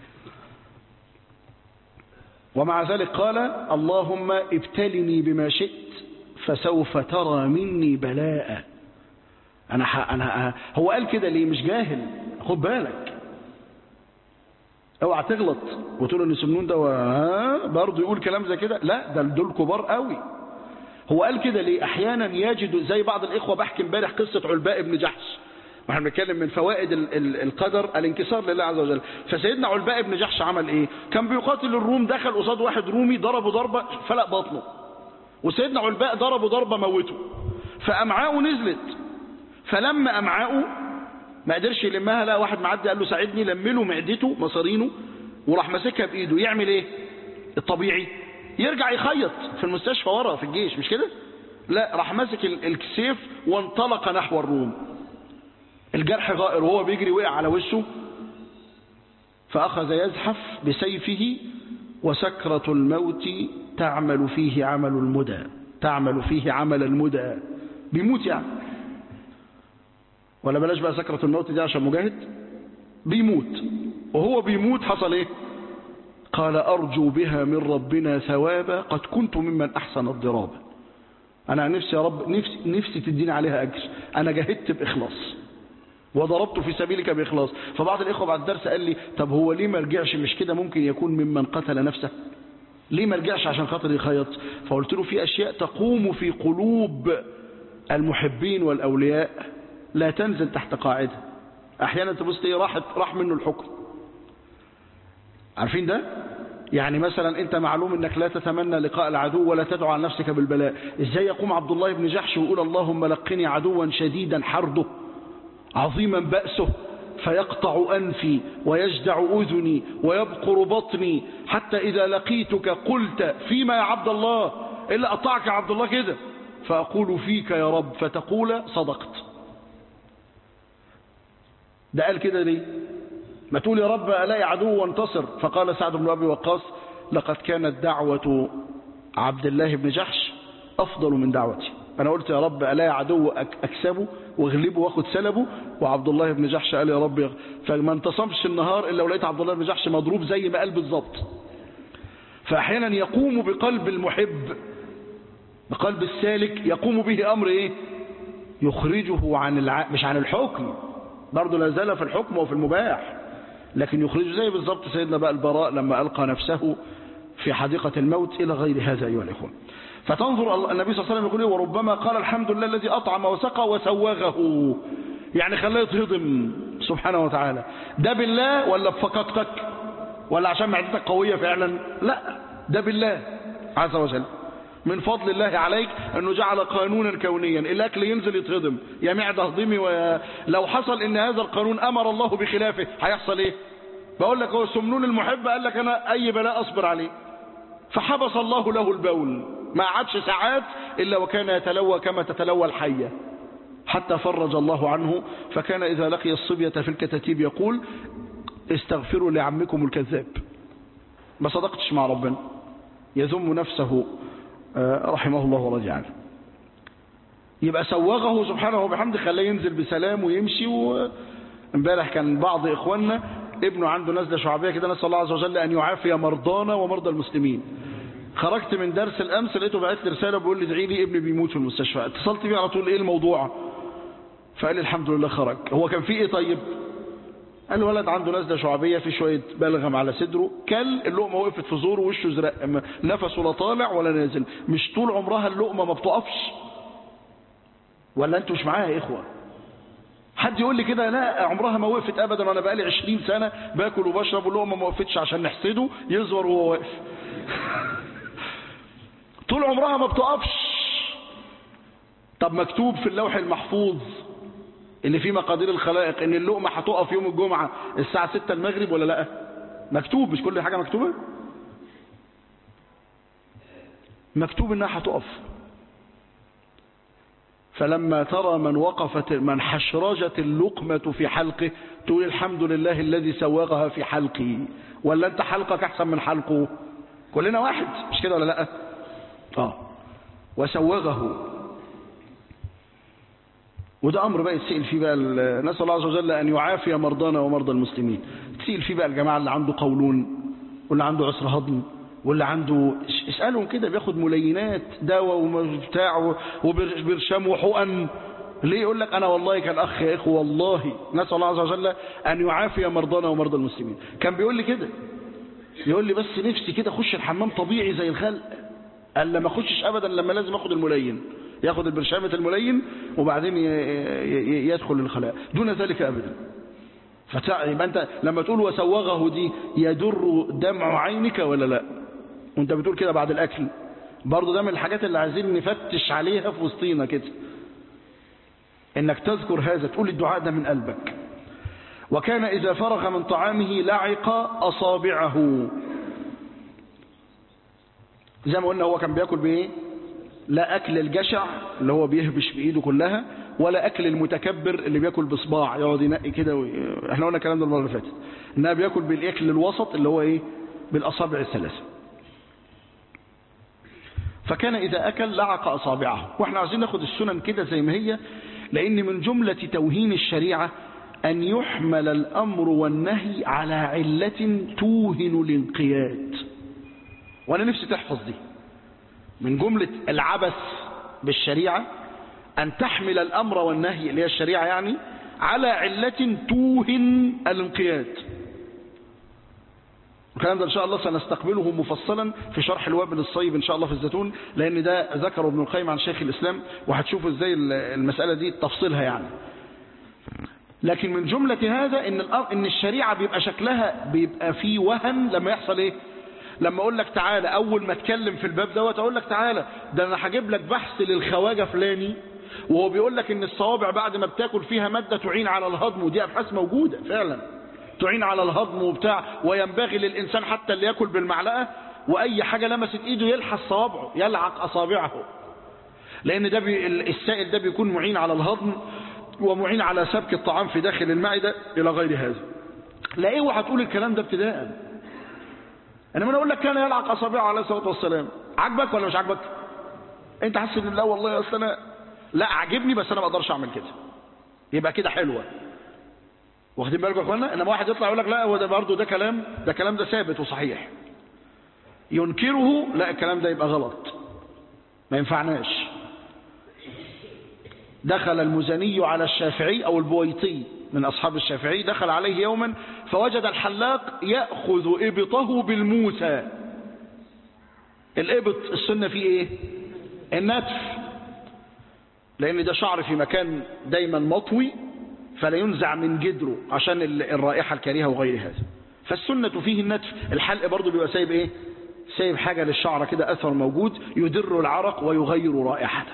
ومع ذلك قال اللهم ابتلني بما شئت فسوف ترى مني بلاء انا ح... انا هو قال كده ليه مش جاهل خد بالك اوعى تغلط وتقول ان سمنون ده برضه يقول كلام زي كده لا ده دول كبار قوي هو قال كده ليه احيانا يجد زي بعض الاخوه بحكي امبارح قصه علباء بن جحش واحنا بنتكلم من فوائد ال- ال- القدر الانكسار لله عز وجل فسيدنا علباء بن جحش عمل ايه كان بيقاتل الروم دخل قصاد واحد رومي ضربه ضربه فلق بطنه وسيدنا علباء ضربه ضربه موته فامعاؤه نزلت فلما امعاؤه ما قدرش يلمها لا واحد معدي قال له ساعدني لمله معدته مصارينه وراح ماسكها بايده يعمل ايه الطبيعي يرجع يخيط في المستشفى ورا في الجيش مش كده لا راح ماسك ال- السيف وانطلق نحو الروم الجرح غائر وهو بيجري وقع على وشه فأخذ يزحف بسيفه وسكرة الموت تعمل فيه عمل المدى تعمل فيه عمل المدى بيموت يعني ولا بلاش بقى سكرة الموت دي عشان مجاهد بيموت وهو بيموت حصل ايه قال أرجو بها من ربنا ثوابا قد كنت ممن أحسن الضراب أنا نفسي يا رب نفسي, نفسي تديني عليها أجر أنا جاهدت بإخلاص وضربت في سبيلك بإخلاص فبعض الإخوة بعد الدرس قال لي طب هو ليه ما رجعش مش كده ممكن يكون ممن قتل نفسه ليه ما رجعش عشان خاطر يخيط فقلت له في أشياء تقوم في قلوب المحبين والأولياء لا تنزل تحت قاعدة أحيانا تبص ايه راحت راح منه الحكم عارفين ده يعني مثلا انت معلوم انك لا تتمنى لقاء العدو ولا تدعو عن نفسك بالبلاء ازاي يقوم عبد الله بن جحش ويقول اللهم لقني عدوا شديدا حرده عظيما بأسه فيقطع أنفي ويجدع أذني ويبقر بطني حتى إذا لقيتك قلت فيما يا عبد الله إلا قطعك يا عبد الله كده فأقول فيك يا رب فتقول صدقت ده قال كده ليه ما تقول يا رب ألاقي عدو وانتصر فقال سعد بن أبي وقاص لقد كانت دعوة عبد الله بن جحش أفضل من دعوتي أنا قلت يا رب ألاقي عدو أك- أكسبه واغلبه واخد سلبه وعبد الله بن جحش قال يا رب يغ- فما انتصمش النهار إلا ولقيت عبد الله بن جحش مضروب زي ما قال بالظبط فأحيانا يقوم بقلب المحب بقلب السالك يقوم به أمر إيه يخرجه عن الع... مش عن الحكم برضه لا زال في الحكم وفي المباح لكن يخرجه زي بالظبط سيدنا بقى البراء لما ألقى نفسه في حديقة الموت إلى غير هذا أيها الإخوان فتنظر الله- النبي صلى الله عليه وسلم يقول إيه؟ وربما قال الحمد لله الذي أطعم وسقى وسوغه يعني خلاه يتهضم سبحانه وتعالى ده بالله ولا بفقدتك ولا عشان معدتك قوية فعلا لا ده بالله عز وجل من فضل الله عليك أنه جعل قانونا كونيا الأكل ينزل يتهضم يا معدة هضمي ولو حصل أن هذا القانون أمر الله بخلافه هيحصل إيه بقول لك هو سمنون المحب قال لك أنا أي بلاء أصبر عليه فحبس الله له البول ما عادش ساعات إلا وكان يتلوى كما تتلوى الحية حتى فرج الله عنه فكان إذا لقي الصبية في الكتاتيب يقول استغفروا لعمكم الكذاب ما صدقتش مع ربنا يذم نفسه آه، رحمه الله ورضي عنه يبقى سوغه سبحانه وبحمده خلاه ينزل بسلام ويمشي وامبارح كان بعض إخواننا ابنه عنده نزلة شعبية كده نسأل الله عز وجل أن يعافي مرضانا ومرضى المسلمين خرجت من درس الأمس لقيته بعت لي رسالة بيقول لي ادعي لي ابني بيموت في المستشفى اتصلت بيه على طول ايه الموضوع فقال لي الحمد لله خرج هو كان في ايه طيب قال الولد عنده نزله شعبيه في شويه بلغم على صدره كل اللقمه وقفت في زوره وشه زرق ما- نفسه لا طالع ولا نازل مش طول عمرها اللقمه ما بتقفش ولا انتوا مش معايا يا اخوه حد يقول لي كده لا عمرها ما وقفت ابدا وانا بقالي 20 سنه باكل وبشرب واللقمه ما وقفتش عشان نحسده يزور وهو واقف طول عمرها ما بتقفش طب مكتوب في اللوح المحفوظ اللي فيه مقادير الخلائق ان اللقمه هتقف يوم الجمعه الساعه 6 المغرب ولا لا مكتوب مش كل حاجه مكتوبه مكتوب انها هتقف فلما ترى من وقفت من حشرجت اللقمة في حلقه تقول الحمد لله الذي سوغها في حلقي ولا انت حلقك احسن من حلقه كلنا واحد مش كده ولا لا اه وسوغه وده امر بقى يتسال فيه بقى ال- نسال الله عز وجل ان يعافي مرضانا ومرضى المسلمين تسال فيه بقى الجماعه اللي عنده قولون واللي عنده عسر هضم واللي عنده اس- اسالهم كده بياخد ملينات دواء وبتاع وبرشام وحقن ليه يقول لك انا والله كان اخ يا اخو والله نسال الله عز وجل ان يعافي مرضانا ومرضى المسلمين كان بيقول لي كده يقول لي بس نفسي كده اخش الحمام طبيعي زي الخلق قال لما اخشش ابدا لما لازم اخد الملين ياخد البرشامة الملين وبعدين ي- ي- يدخل الخلاء دون ذلك أبدا فتع... يبقى أنت لما تقول وسوغه دي يدر دمع عينك ولا لا وانت بتقول كده بعد الأكل برضه ده من الحاجات اللي عايزين نفتش عليها في وسطينا كده انك تذكر هذا تقول الدعاء ده من قلبك وكان إذا فرغ من طعامه لعق أصابعه زي ما قلنا هو كان بياكل بايه لا أكل الجشع اللي هو بيهبش بإيده كلها ولا أكل المتكبر اللي بياكل بصباع يقعد ينقي كده وي... احنا قلنا الكلام ده المرة اللي فاتت انها بياكل بالأكل الوسط اللي هو ايه بالأصابع الثلاثة فكان إذا أكل لعق أصابعه وإحنا عايزين ناخد السنن كده زي ما هي لأن من جملة توهين الشريعة أن يحمل الأمر والنهي على علة توهن الانقياد وأنا نفسي تحفظ دي من جملة العبث بالشريعة أن تحمل الأمر والنهي اللي هي الشريعة يعني على علة توهن الانقياد الكلام ده إن شاء الله سنستقبله مفصلا في شرح الوابل الصيب إن شاء الله في الزيتون لأن ده ذكره ابن القيم عن شيخ الإسلام وهتشوفوا إزاي المسألة دي تفصيلها يعني لكن من جملة هذا إن, الأر- إن الشريعة بيبقى شكلها بيبقى فيه وهن لما يحصل إيه لما أقول لك تعالى أول ما أتكلم في الباب دوت أقول لك تعالى ده أنا هجيب لك بحث للخواجة فلاني وهو بيقول لك إن الصوابع بعد ما بتاكل فيها مادة تعين على الهضم ودي أبحاث موجودة فعلا تعين على الهضم وبتاع وينبغي للإنسان حتى اللي ياكل بالمعلقة وأي حاجة لمست إيده يلحس صوابعه يلعق أصابعه لأن ده بي السائل ده بيكون معين على الهضم ومعين على سبك الطعام في داخل المعدة إلى غير هذا لا ايه وهتقول الكلام ده ابتداء انا من اقول لك كان يلعق اصابعه عليه الصلاه والسلام عاجبك ولا مش عاجبك انت حاسس ان لا والله اصل انا لا عاجبني بس انا ما اقدرش اعمل كده يبقى كده حلوه واخدين بالكم يا اخوانا انما واحد يطلع يقول لك لا هو ده برضه ده كلام ده كلام ده ثابت وصحيح ينكره لا الكلام ده يبقى غلط ما ينفعناش دخل المزني على الشافعي أو البويطي من أصحاب الشافعي دخل عليه يوما فوجد الحلاق يأخذ إبطه بالموسى الإبط السنة فيه إيه النتف لأن ده شعر في مكان دايما مطوي فلا ينزع من جدره عشان ال- الرائحة الكريهة وغير هذا فالسنة فيه النتف الحلق برضو بيبقى سايب إيه سايب حاجة للشعر كده أثر موجود يدر العرق ويغير رائحته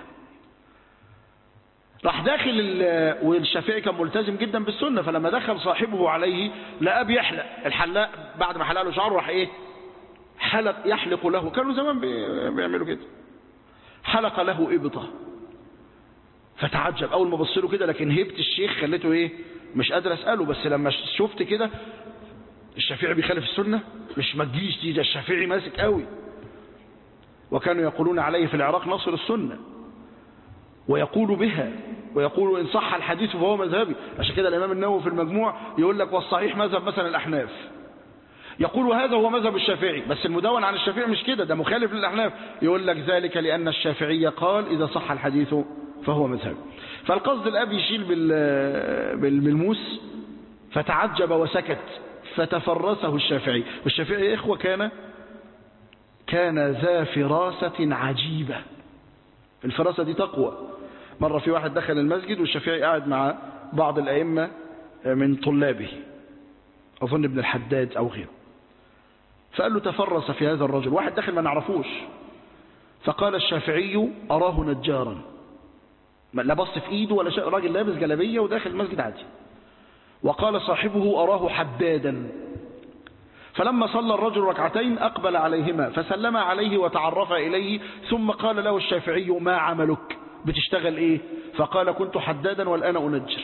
راح داخل ال- والشافعي كان ملتزم جدا بالسنة فلما دخل صاحبه عليه لقاه بيحلق الحلاق بعد ما حلق له شعره راح ايه حلق يحلق له كانوا زمان بي- بيعملوا كده حلق له إبطة فتعجب أول ما بص له كده لكن هيبة الشيخ خليته إيه مش قادر أسأله بس لما شفت كده الشافعي بيخالف السنة مش ما تجيش دي ده الشافعي ماسك قوي وكانوا يقولون عليه في العراق نصر السنة ويقول بها ويقول إن صح الحديث فهو مذهبي عشان كده الإمام النووي في المجموع يقول لك والصحيح مذهب مثلا الأحناف يقول هذا هو مذهب الشافعي بس المدون عن الشافعي مش كده ده مخالف للأحناف يقول لك ذلك لأن الشافعي قال إذا صح الحديث فهو مذهب فالقصد الأب يشيل بال- بال- بالموس فتعجب وسكت فتفرسه الشافعي والشافعي يا إخوة كان كان ذا فراسة عجيبة الفراسة دي تقوى مرة في واحد دخل المسجد والشافعي قاعد مع بعض الأئمة من طلابه أظن ابن الحداد أو غيره فقال له تفرس في هذا الرجل واحد دخل ما نعرفوش فقال الشافعي أراه نجارا ما- لا بص في ايده ولا شيء راجل لابس جلابيه وداخل المسجد عادي وقال صاحبه أراه حدادا فلما صلى الرجل ركعتين أقبل عليهما فسلم عليه وتعرف إليه ثم قال له الشافعي ما عملك بتشتغل إيه فقال كنت حدادا والآن أنجر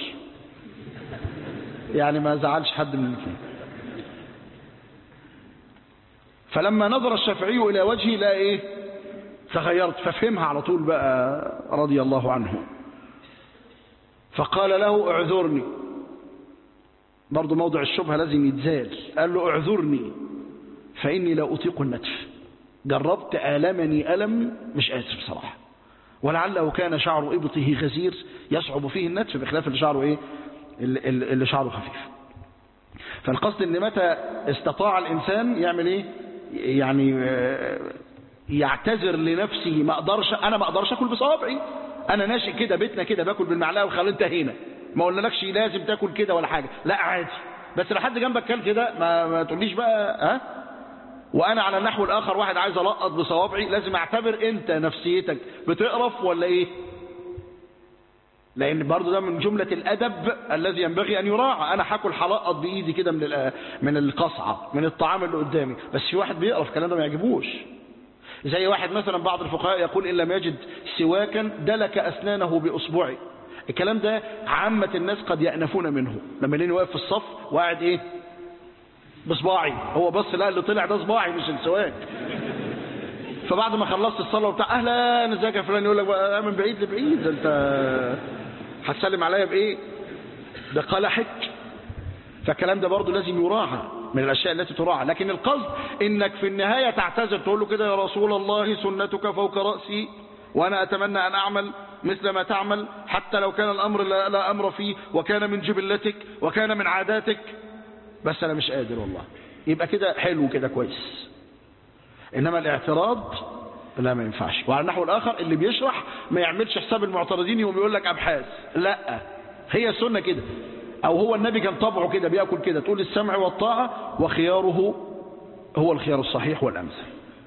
يعني ما زعلش حد من الاثنين فلما نظر الشافعي إلى وجهي لا إيه تغيرت ففهمها على طول بقى رضي الله عنه فقال له اعذرني برضو موضع الشبهة لازم يتزال قال له اعذرني فإني لا أطيق النتف جربت آلمني ألم مش قادر بصراحة ولعله كان شعر إبطه غزير يصعب فيه النتف بخلاف اللي شعره إيه اللي, اللي شعره خفيف فالقصد ان متى استطاع الإنسان يعمل إيه يعني آه، يعتذر لنفسه ما أقدرش أنا ما أقدرش أكل بصوابعي انا ناشئ كده بيتنا كده باكل بالمعلقه وخلي انت هنا ما قلنالكش لازم تاكل كده ولا حاجه لا عادي بس لو حد جنبك كل كده ما, ما تقوليش بقى ها وانا على النحو الاخر واحد عايز القط بصوابعي لازم اعتبر انت نفسيتك بتقرف ولا ايه لان برضه ده من جمله الادب الذي ينبغي ان يراعى انا هاكل هلقط بايدي كده من ال- من القصعه من الطعام اللي قدامي بس في واحد بيقرف الكلام ده ما يعجبوش زي واحد مثلا بعض الفقهاء يقول ان لم يجد سواكا دلك اسنانه باصبعه الكلام ده عامه الناس قد يأنفون منه لما يلاقيني واقف في الصف وقاعد ايه بصباعي هو بص لا اللي طلع ده صباعي مش السواك فبعد ما خلصت الصلاه وبتاع اهلا ازيك يا فلان يقول لك بقى من بعيد لبعيد ده انت هتسلم عليا بايه ده قلحك فالكلام ده برضه لازم يراعى من الاشياء التي تراعى لكن القصد انك في النهايه تعتذر تقول له كده يا رسول الله سنتك فوق راسي وانا اتمنى ان اعمل مثل ما تعمل حتى لو كان الامر لا, لا امر فيه وكان من جبلتك وكان من عاداتك بس انا مش قادر والله يبقى كده حلو كده كويس انما الاعتراض لا ما ينفعش وعلى النحو الاخر اللي بيشرح ما يعملش حساب المعترضين يقوم يقول لك ابحاث لا هي سنه كده او هو النبي كان طبعه كده بياكل كده تقول السمع والطاعه وخياره هو الخيار الصحيح والامثل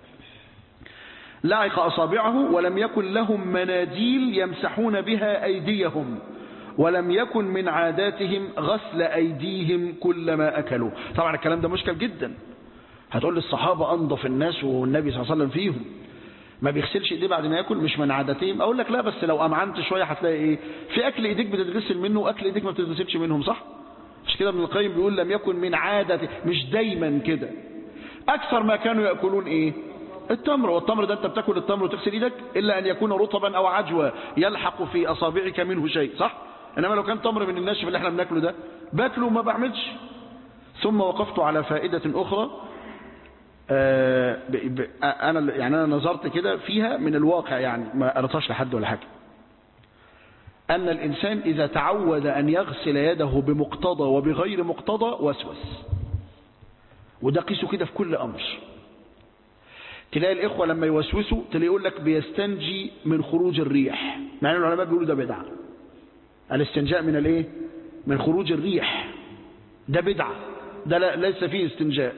لعق اصابعه ولم يكن لهم مناديل يمسحون بها ايديهم ولم يكن من عاداتهم غسل ايديهم كلما اكلوا طبعا الكلام ده مشكل جدا هتقول لي الصحابه انظف الناس والنبي صلى الله عليه وسلم فيهم ما بيغسلش ايديه بعد ما ياكل مش من عادتهم اقول لك لا بس لو امعنت شويه هتلاقي ايه في اكل ايديك بتتغسل منه واكل ايديك ما بتتغسلش منهم صح مش كده ابن القيم بيقول لم يكن من عادته مش دايما كده اكثر ما كانوا ياكلون ايه التمر والتمر ده انت بتاكل التمر وتغسل ايدك الا ان يكون رطبا او عجوى يلحق في اصابعك منه شيء صح انما لو كان تمر من الناشف اللي احنا بناكله ده باكله وما بعملش ثم وقفت على فائده اخرى آه ب... ب... انا يعني انا نظرت كده فيها من الواقع يعني ما قريتهاش لحد ولا حاجه ان الانسان اذا تعود ان يغسل يده بمقتضى وبغير مقتضى وسوس وده قيسه كده في كل امر تلاقي الاخوه لما يوسوسوا تلاقي يقول لك بيستنجي من خروج الريح مع ان العلماء بيقولوا ده بدعه الاستنجاء من الايه من خروج الريح ده بدعه ده لا ليس فيه استنجاء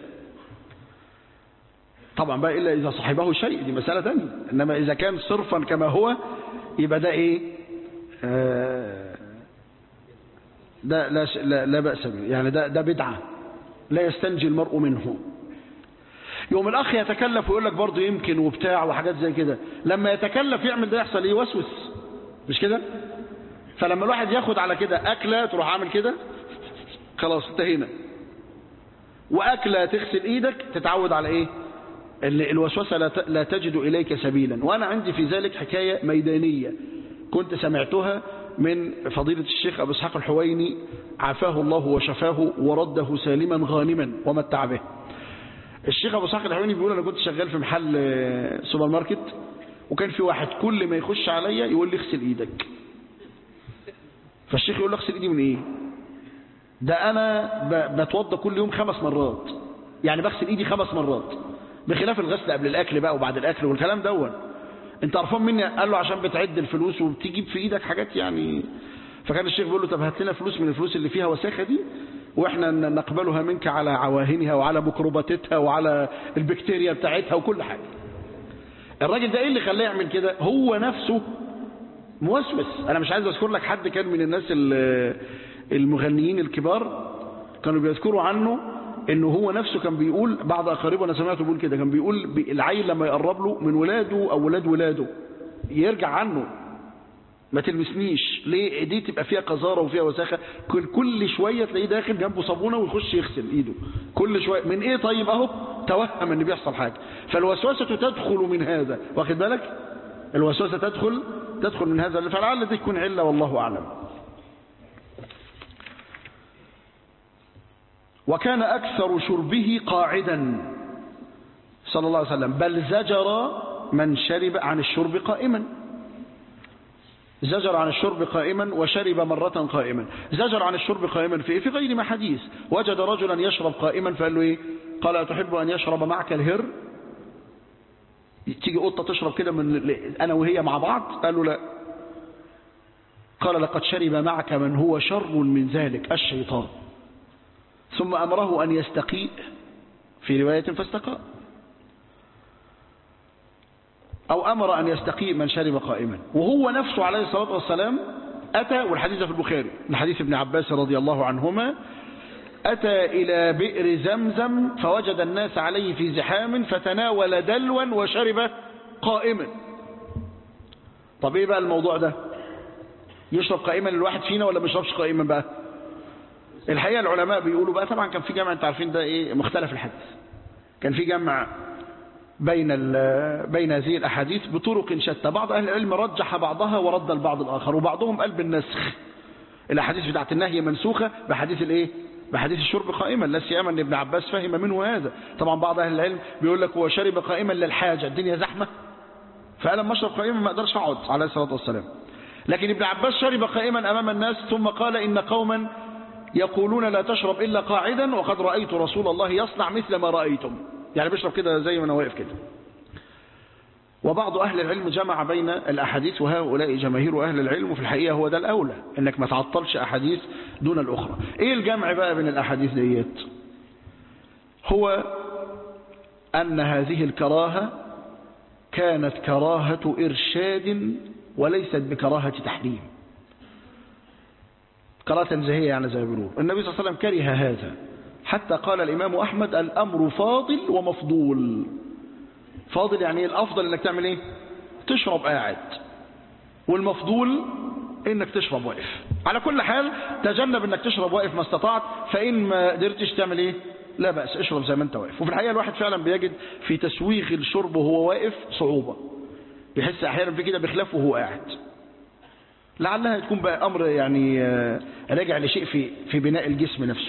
طبعا بقى إلا إذا صاحبه شيء دي مسألة تانية إنما إذا كان صرفا كما هو يبقى ده إيه آه ده لا, لا, لا بأس به يعني ده, ده بدعة لا يستنجي المرء منه يوم الأخ يتكلف ويقول لك برضه يمكن وبتاع وحاجات زي كده لما يتكلف يعمل ده يحصل إيه يوسوس مش كده فلما الواحد ياخد على كده أكلة تروح عامل كده خلاص انتهينا وأكلة تغسل إيدك تتعود على إيه الوسوسة لا تجد إليك سبيلا وأنا عندي في ذلك حكاية ميدانية كنت سمعتها من فضيلة الشيخ أبو اسحاق الحويني عافاه الله وشفاه ورده سالما غانما ومتع به الشيخ أبو اسحاق الحويني بيقول أنا كنت شغال في محل سوبر ماركت وكان في واحد كل ما يخش عليا يقول لي اغسل ايدك فالشيخ يقول لي اغسل ايدي من ايه ده انا بتوضى كل يوم خمس مرات يعني بغسل ايدي خمس مرات بخلاف الغسل قبل الاكل بقى وبعد الاكل والكلام دون انت عرفان مني قال له عشان بتعد الفلوس وبتجيب في ايدك حاجات يعني فكان الشيخ بيقول له طب هات لنا فلوس من الفلوس اللي فيها وساخه دي واحنا نقبلها منك على عواهنها وعلى ميكروباتتها وعلى البكتيريا بتاعتها وكل حاجه الراجل ده ايه اللي خلاه يعمل كده هو نفسه موسوس انا مش عايز اذكر لك حد كان من الناس المغنيين الكبار كانوا بيذكروا عنه انه هو نفسه كان بيقول بعض اقاربه انا سمعته بيقول كده كان بيقول العيل لما يقرب له من ولاده او ولاد ولاده يرجع عنه ما تلمسنيش ليه ايديه تبقى فيها قذاره وفيها وساخه كل كل شويه تلاقيه داخل جنبه صابونه ويخش يغسل ايده كل شويه من ايه طيب اهو توهم ان بيحصل حاجه فالوسوسه تدخل من هذا واخد بالك الوسوسه تدخل تدخل من هذا فلعل دي تكون عله والله اعلم وكان أكثر شربه قاعدا صلى الله عليه وسلم بل زجر من شرب عن الشرب قائما زجر عن الشرب قائما وشرب مرة قائما زجر عن الشرب قائما في في غير ما حديث وجد رجلا يشرب قائما فقال له ايه قال أتحب أن يشرب معك الهر تيجي قطة تشرب كده من أنا وهي مع بعض قال له لا قال لقد شرب معك من هو شر من ذلك الشيطان ثم أمره أن يستقيء في رواية فاستقاء أو أمر أن يستقيء من شرب قائما وهو نفسه عليه الصلاة والسلام أتى والحديث في البخاري من حديث ابن عباس رضي الله عنهما أتى إلى بئر زمزم فوجد الناس عليه في زحام فتناول دلوا وشرب قائما طب ايه بقى الموضوع ده يشرب قائما الواحد فينا ولا ما يشربش قائما بقى الحقيقة العلماء بيقولوا بقى طبعا كان في جمع انت عارفين ده ايه مختلف الحديث كان في جمع بين بين هذه الاحاديث بطرق شتى بعض اهل العلم رجح بعضها ورد البعض الاخر وبعضهم قال بالنسخ الاحاديث بتاعت النهي منسوخه بحديث الايه بحديث الشرب قائما لا سيما ان ابن عباس فهم منه هذا طبعا بعض اهل العلم بيقول لك هو شرب قائما للحاجه الدنيا زحمه فقال لما اشرب قائما ما اقدرش اقعد عليه الصلاه والسلام لكن ابن عباس شرب قائما امام الناس ثم قال ان قوما يقولون لا تشرب الا قاعدا وقد رايت رسول الله يصنع مثل ما رايتم يعني بيشرب كده زي ما انا واقف كده وبعض أهل العلم جمع بين الأحاديث وهؤلاء جماهير أهل العلم وفي الحقيقة هو ده الأولى إنك ما تعطلش أحاديث دون الأخرى إيه الجمع بقى بين الأحاديث ديت هو أن هذه الكراهة كانت كراهة إرشاد وليست بكراهة تحريم كراهة تنزيهية يعني زي ما بيقولوا النبي صلى الله عليه وسلم كره هذا حتى قال الإمام أحمد الأمر فاضل ومفضول فاضل يعني ايه الافضل انك تعمل ايه تشرب قاعد والمفضول انك تشرب واقف على كل حال تجنب انك تشرب واقف ما استطعت فان ما قدرتش تعمل ايه لا بأس اشرب زي ما انت واقف وفي الحقيقة الواحد فعلا بيجد في تسويغ الشرب وهو واقف صعوبة بيحس احيانا في كده بخلاف وهو قاعد لعلها تكون بقى امر يعني راجع لشيء في في بناء الجسم نفسه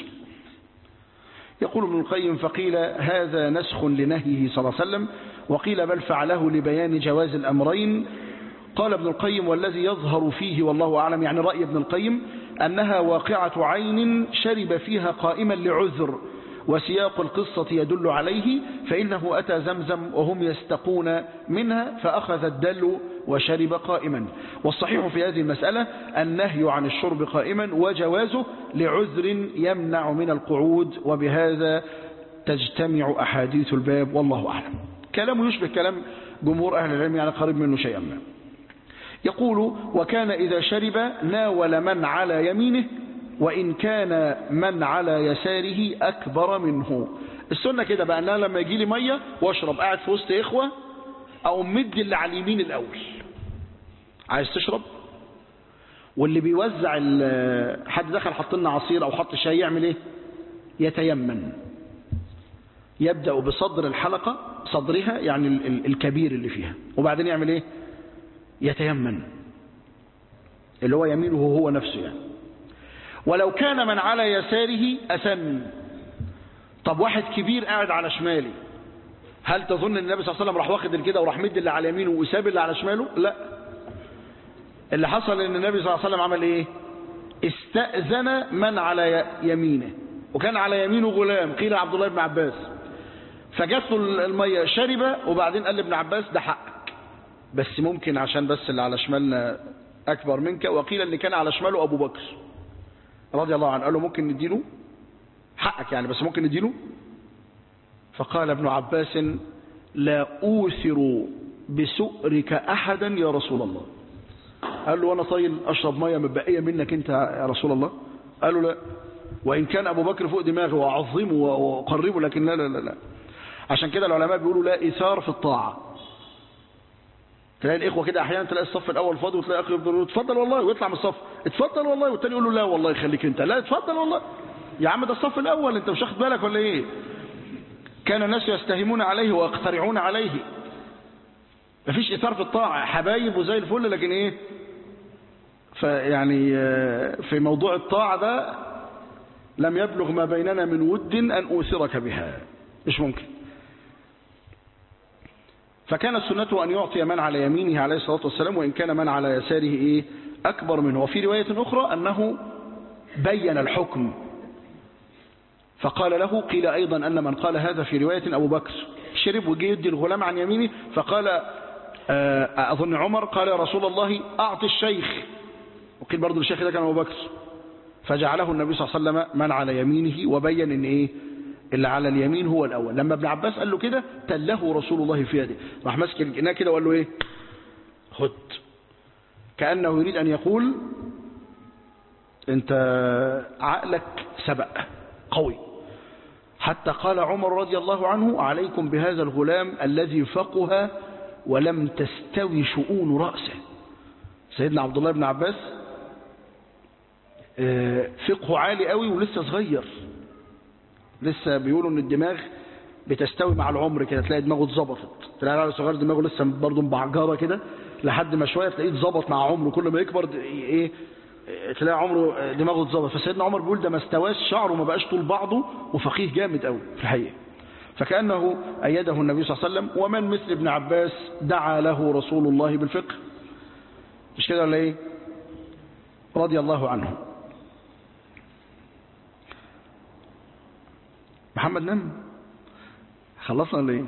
يقول ابن القيم فقيل هذا نسخ لنهيه صلى الله عليه وسلم وقيل بل فعله لبيان جواز الأمرين قال ابن القيم والذي يظهر فيه والله أعلم يعني رأي ابن القيم أنها واقعة عين شرب فيها قائما لعذر وسياق القصة يدل عليه فإنه أتى زمزم وهم يستقون منها فأخذ الدل وشرب قائما والصحيح في هذه المسألة النهي عن الشرب قائما وجوازه لعذر يمنع من القعود وبهذا تجتمع أحاديث الباب والله أعلم كلامه يشبه كلام جمهور أهل العلم يعني قريب منه شيئا ما يقول وكان إذا شرب ناول من على يمينه وإن كان من على يساره أكبر منه السنة كده بقى أنا لما يجي لي مية واشرب قاعد في وسط إخوة أو مد اللي على اليمين الأول عايز تشرب واللي بيوزع حد دخل حط لنا عصير أو حط شاي يعمل إيه يتيمن يبدأ بصدر الحلقة صدرها يعني الكبير اللي فيها وبعدين يعمل إيه يتيمن اللي هو يمينه هو نفسه يعني ولو كان من على يساره أسن طب واحد كبير قاعد على شمالي هل تظن ان النبي صلى الله عليه وسلم راح واخد كده وراح مد اللي على يمينه وساب اللي على شماله لا اللي حصل ان النبي صلى الله عليه وسلم عمل ايه استأذن من على يمينه وكان على يمينه غلام قيل عبد الله بن عباس فجات له الميه شرب وبعدين قال لابن عباس ده حقك بس ممكن عشان بس اللي على شمالنا اكبر منك وقيل اللي كان على شماله ابو بكر رضي الله عنه قال له ممكن نديله حقك يعني بس ممكن نديله فقال ابن عباس لا أوثر بسؤرك أحدا يا رسول الله قال له أنا طايل أشرب مية متبقية منك أنت يا رسول الله قال له لا وإن كان أبو بكر فوق دماغه وأعظمه وأقربه لكن لا لا لا, لا. عشان كده العلماء بيقولوا لا إثار في الطاعة تلاقي الإخوة كده أحيانا تلاقي الصف الأول فاضي وتلاقي أخي يفضل اتفضل والله ويطلع من الصف اتفضل والله والتاني يقول له لا والله يخليك أنت لا اتفضل والله يا عم ده الصف الأول أنت مش واخد بالك ولا إيه كان الناس يستهمون عليه ويقترعون عليه مفيش إثار في الطاعة حبايب وزي الفل لكن إيه فيعني في موضوع الطاعة ده لم يبلغ ما بيننا من ود أن أوثرك بها مش ممكن فكانت سنته أن يعطي من على يمينه عليه الصلاة والسلام وإن كان من على يساره إيه أكبر منه وفي رواية أخرى أنه بين الحكم فقال له قيل أيضا أن من قال هذا في رواية أبو بكر شرب وجي يدي الغلام عن يمينه فقال أظن عمر قال يا رسول الله أعطي الشيخ وقيل برضه الشيخ ده كان أبو بكر فجعله النبي صلى الله عليه وسلم من على يمينه وبين ان ايه اللي على اليمين هو الاول لما ابن عباس قال له كده تله رسول الله في يده راح ماسك الجناه كده وقال له ايه خد كانه يريد ان يقول انت عقلك سبق قوي حتى قال عمر رضي الله عنه عليكم بهذا الغلام الذي فقه ولم تستوي شؤون رأسه سيدنا عبد الله بن عباس فقهه عالي قوي ولسه صغير لسه بيقولوا ان الدماغ بتستوي مع العمر كده تلاقي دماغه اتظبطت تلاقي العيال الصغير دماغه لسه برضه مبعجره كده لحد ما شويه تلاقيه اتظبط مع عمره كل ما يكبر ايه تلاقي عمره دماغه اتظبط فسيدنا عمر بيقول ده ما استواش شعره ما بقاش طول بعضه وفقيه جامد قوي في الحقيقه فكانه ايده النبي صلى الله عليه وسلم ومن مثل ابن عباس دعا له رسول الله بالفقه مش كده ولا ايه رضي الله عنه محمد نام خلصنا ولا ايه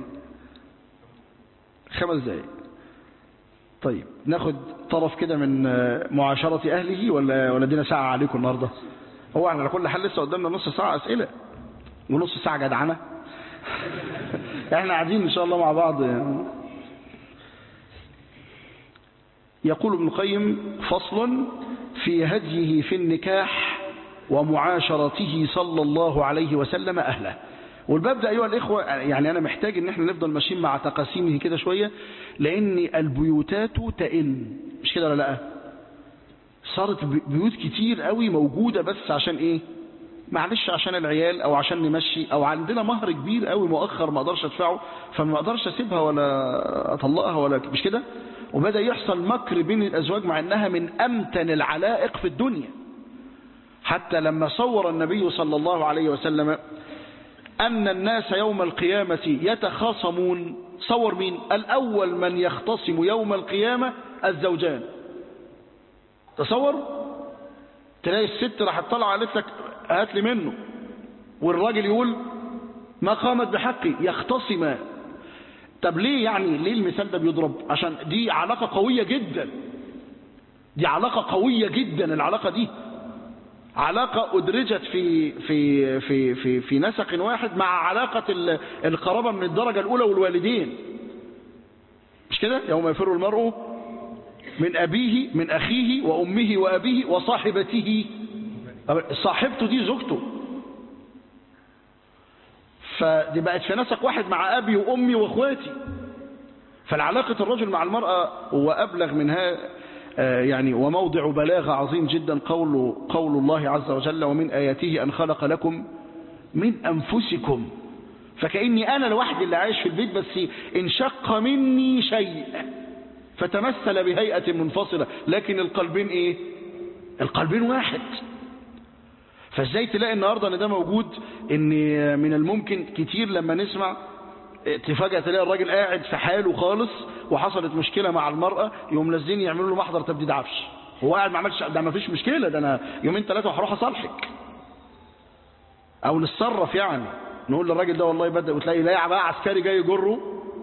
خمس دقايق طيب ناخد طرف كده من معاشرة أهله ولا ولا دينا ساعة عليكم النهاردة هو احنا على كل حال لسه قدامنا نص ساعة أسئلة ونص ساعة جدعنة احنا قاعدين إن شاء الله مع بعض يقول ابن القيم فصل في هديه في النكاح ومعاشرته صلى الله عليه وسلم أهله والباب ده أيها الإخوة يعني أنا محتاج إن احنا نفضل ماشيين مع تقاسيمه كده شوية لأن البيوتات تئن مش كده ولا لا صارت بيوت كتير قوي موجودة بس عشان إيه معلش عشان العيال أو عشان نمشي أو عندنا مهر كبير قوي مؤخر ما أقدرش أدفعه فما أقدرش أسيبها ولا أطلقها ولا مش كده وبدأ يحصل مكر بين الأزواج مع أنها من أمتن العلائق في الدنيا حتى لما صور النبي صلى الله عليه وسلم أن الناس يوم القيامة يتخاصمون صور مين الأول من يختصم يوم القيامة الزوجان تصور تلاقي الست راح تطلع قالت لك هات لي منه والراجل يقول ما قامت بحقي يختصمان طب ليه يعني ليه المثال ده بيضرب عشان دي علاقة قوية جدا دي علاقة قوية جدا العلاقة دي علاقة أدرجت في في في في في نسق واحد مع علاقة القرابة من الدرجة الأولى والوالدين مش كده يوم يفر المرء من أبيه من أخيه وأمه وأبيه وصاحبته صاحبته دي زوجته فدي بقت في نسق واحد مع أبي وأمي وأخواتي فالعلاقة الرجل مع المرأة هو أبلغ منها يعني وموضع بلاغة عظيم جدا قول, قول الله عز وجل ومن آياته أن خلق لكم من أنفسكم فكأني أنا لوحدي اللي عايش في البيت بس انشق مني شيء فتمثل بهيئة منفصلة لكن القلبين إيه القلبين واحد فازاي تلاقي النهاردة ان ده موجود ان من الممكن كتير لما نسمع تفاجأ تلاقي الراجل قاعد في حاله خالص وحصلت مشكلة مع المرأة يوم نازلين يعملوا له محضر تبديد عفش هو قاعد ما عملش ده ما فيش مشكلة ده انا يومين ثلاثة وهروح اصالحك او نتصرف يعني نقول للراجل ده والله بدأ وتلاقي لا بقى عسكري جاي يجره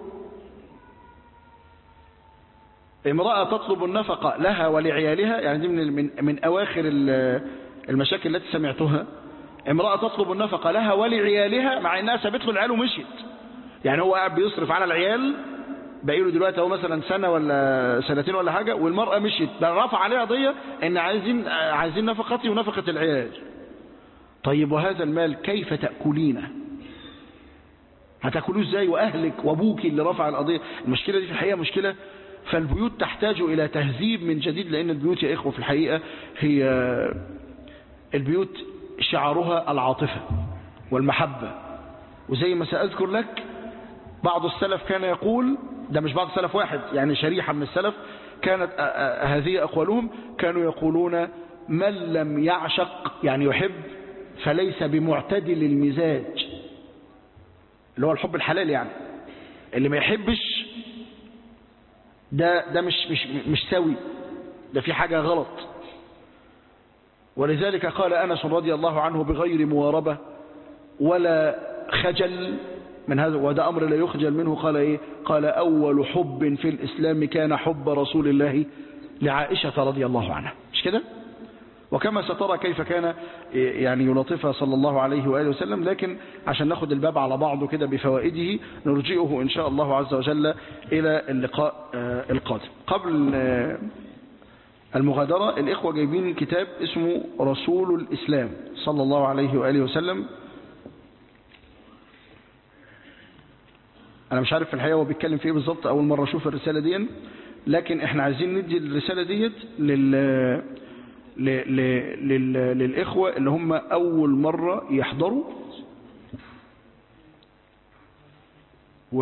امرأة تطلب النفقة لها ولعيالها يعني دي من من, من اواخر المشاكل التي سمعتها امرأة تطلب النفقة لها ولعيالها مع انها سابت له العيال ومشيت يعني هو قاعد بيصرف على العيال باقي له دلوقتي اهو مثلا سنة ولا سنتين ولا حاجة والمرأة مشيت بل رفع عليها قضية ان عايزين عايزين نفقتي ونفقة العيال طيب وهذا المال كيف تأكلينه هتاكلوه ازاي واهلك وابوك اللي رفع القضية المشكلة دي في الحقيقة مشكلة فالبيوت تحتاج الى تهذيب من جديد لان البيوت يا اخوة في الحقيقة هي البيوت شعارها العاطفة والمحبة وزي ما سأذكر لك بعض السلف كان يقول ده مش بعض السلف واحد يعني شريحة من السلف كانت هذه أقوالهم كانوا يقولون من لم يعشق يعني يحب فليس بمعتدل المزاج اللي هو الحب الحلال يعني اللي ما يحبش ده ده مش مش مش سوي ده في حاجة غلط ولذلك قال أنس رضي الله عنه بغير مواربة ولا خجل من هذا وده أمر لا يخجل منه قال إيه قال أول حب في الإسلام كان حب رسول الله لعائشة رضي الله عنها مش كده وكما سترى كيف كان يعني يلطفها صلى الله عليه وآله وسلم لكن عشان ناخد الباب على بعضه كده بفوائده نرجئه إن شاء الله عز وجل إلى اللقاء آه، القادم قبل آه، المغادرة الإخوة جايبين كتاب اسمه رسول الإسلام صلى الله عليه وآله وسلم أنا مش عارف في الحقيقة هو بيتكلم في إيه بالظبط أول مرة أشوف الرسالة دي لكن إحنا عايزين ندي الرسالة ديت لل ل... ل... لل... للإخوة اللي هم أول مرة يحضروا و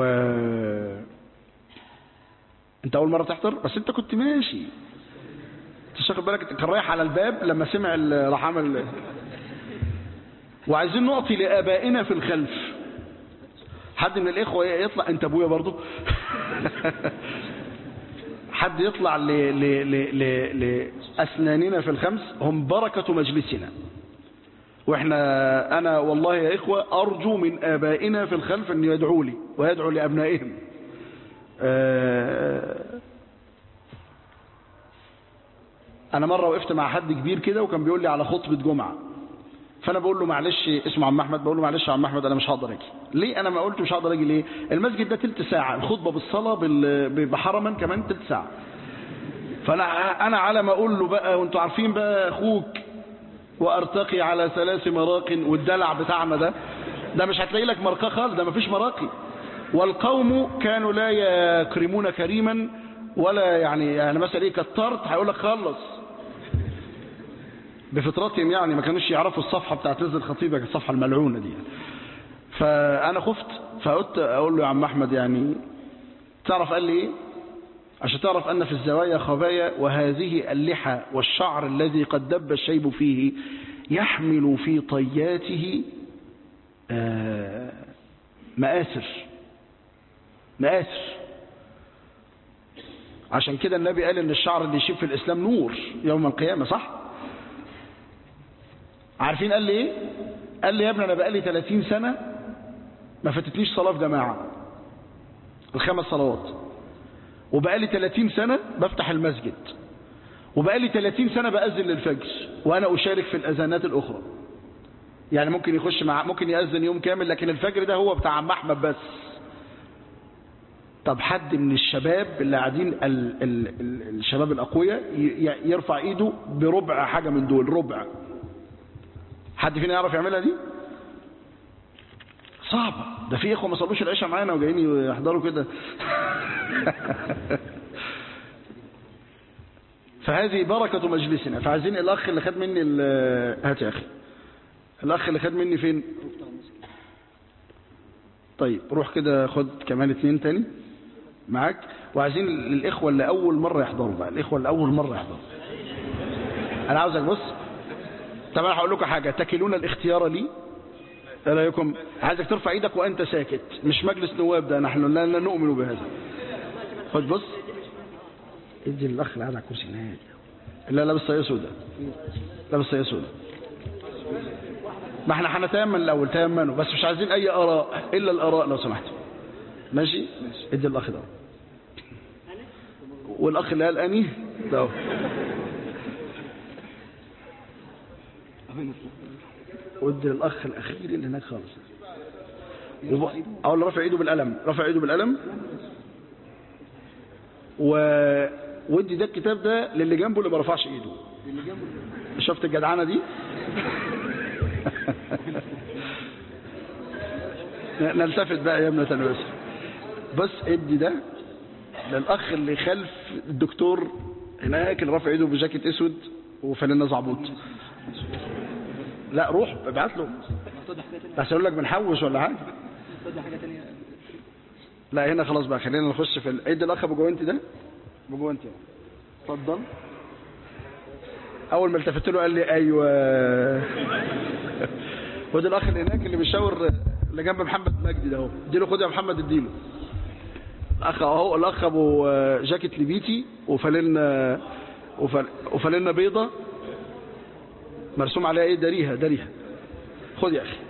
أنت أول مرة تحضر بس أنت كنت ماشي أنت واخد بالك كان رايح على الباب لما سمع ال- راح عمل وعايزين نعطي لآبائنا في الخلف حد من الإخوة يطلع أنت أبويا برضو حد يطلع ل... ل... ل... ل... لأسناننا في الخمس هم بركة مجلسنا واحنا انا والله يا اخوة ارجو من ابائنا في الخلف ان يدعوا لي ويدعوا لابنائهم آه، انا مرة وقفت مع حد كبير كده وكان بيقول لي على خطبة جمعة فانا بقول له معلش اسمه عم احمد بقول له معلش يا عم احمد انا مش هقدر اجي ليه انا ما قلت مش هقدر اجي ليه المسجد ده تلت ساعة الخطبة بالصلاة بال- بحرما كمان تلت ساعة فانا انا على ما اقول له بقى وانتوا عارفين بقى اخوك وارتقي على ثلاث مراق والدلع بتاعنا ده ده مش هتلاقي لك مرقاه خالص ده مفيش مراقي والقوم كانوا لا يكرمون كريما ولا يعني يعني مثلا ايه كترت هيقول لك خلص بفطرتهم يعني ما كانوش يعرفوا الصفحه بتاعت رزق الخطيبه الصفحه الملعونه دي فانا خفت فقلت اقول له يا عم احمد يعني تعرف قال لي ايه عشان تعرف أن في الزوايا خبايا وهذه اللحى والشعر الذي قد دب الشيب فيه يحمل في طياته آه، مآسر مآسر عشان كده النبي قال ان الشعر اللي يشيب في الإسلام نور يوم القيامة صح عارفين قال لي ايه قال لي يا ابني انا بقالي 30 سنة ما فاتتنيش صلاة في جماعة الخمس صلوات وبقالي 30 سنة بفتح المسجد وبقالي 30 سنة بأذن للفجر وأنا أشارك في الأذانات الأخرى يعني ممكن يخش مع ممكن يأذن يوم كامل لكن الفجر ده هو بتاع عم أحمد بس طب حد من الشباب اللي قاعدين ال ال ال الشباب الأقوياء ي- يرفع إيده بربع حاجة من دول ربع حد فينا يعرف يعملها دي صعبة ده في إخوة ما صلوش العشاء معانا وجايين يحضروا كده فهذه بركة مجلسنا فعايزين الأخ اللي خد مني ال- هات يا أخي الأخ اللي خد مني فين طيب روح كده خد كمان اتنين تاني معاك وعايزين الإخوة اللي أول مرة يحضروا بقى الإخوة اللي أول مرة يحضروا أنا عاوزك بص طب أنا هقول لكم حاجة تكلون الاختيار لي ايه رايكم عايزك ترفع ايدك وانت ساكت مش مجلس نواب ده نحن لا, لا نؤمن بهذا خد بص ادي الاخ اللي قاعد على الكرسي هناك لا لابس طاقيه سوداء لابس طاقيه سوداء ما احنا هنتيمن الاول تيمنوا بس مش عايزين اي اراء الا الاراء لو سمحتوا ماشي ادي الاخ ده والاخ اللي قال اني ده اهو. ودي للاخ الاخير اللي هناك خالص وب- اقول له رافع ايده بالقلم رافع ايده بالقلم و ودي ده الكتاب ده للي جنبه اللي ما رفعش ايده شفت الجدعنه دي نلتفت بقى يا ابنة الوسر بس ادي ده للاخ اللي خلف الدكتور هناك اللي رافع ايده بجاكيت اسود وفانلة زعبوط لا روح ابعت له بس اقول لك بنحوش ولا حاجه لا هنا خلاص بقى خلينا نخش في ال- ادي الاخ ابو جوانتي ده ابو جوانتي اتفضل اول ما التفت له قال لي ايوه وده الاخ اللي هناك اللي بيشاور اللي جنب محمد مجدي ده اهو اديله خد يا محمد اديله الاخ اهو الاخ ابو جاكيت لبيتي وفانلة وفل- وفانلة بيضه مرسوم عليها ايه داريها داريها خد يا اخي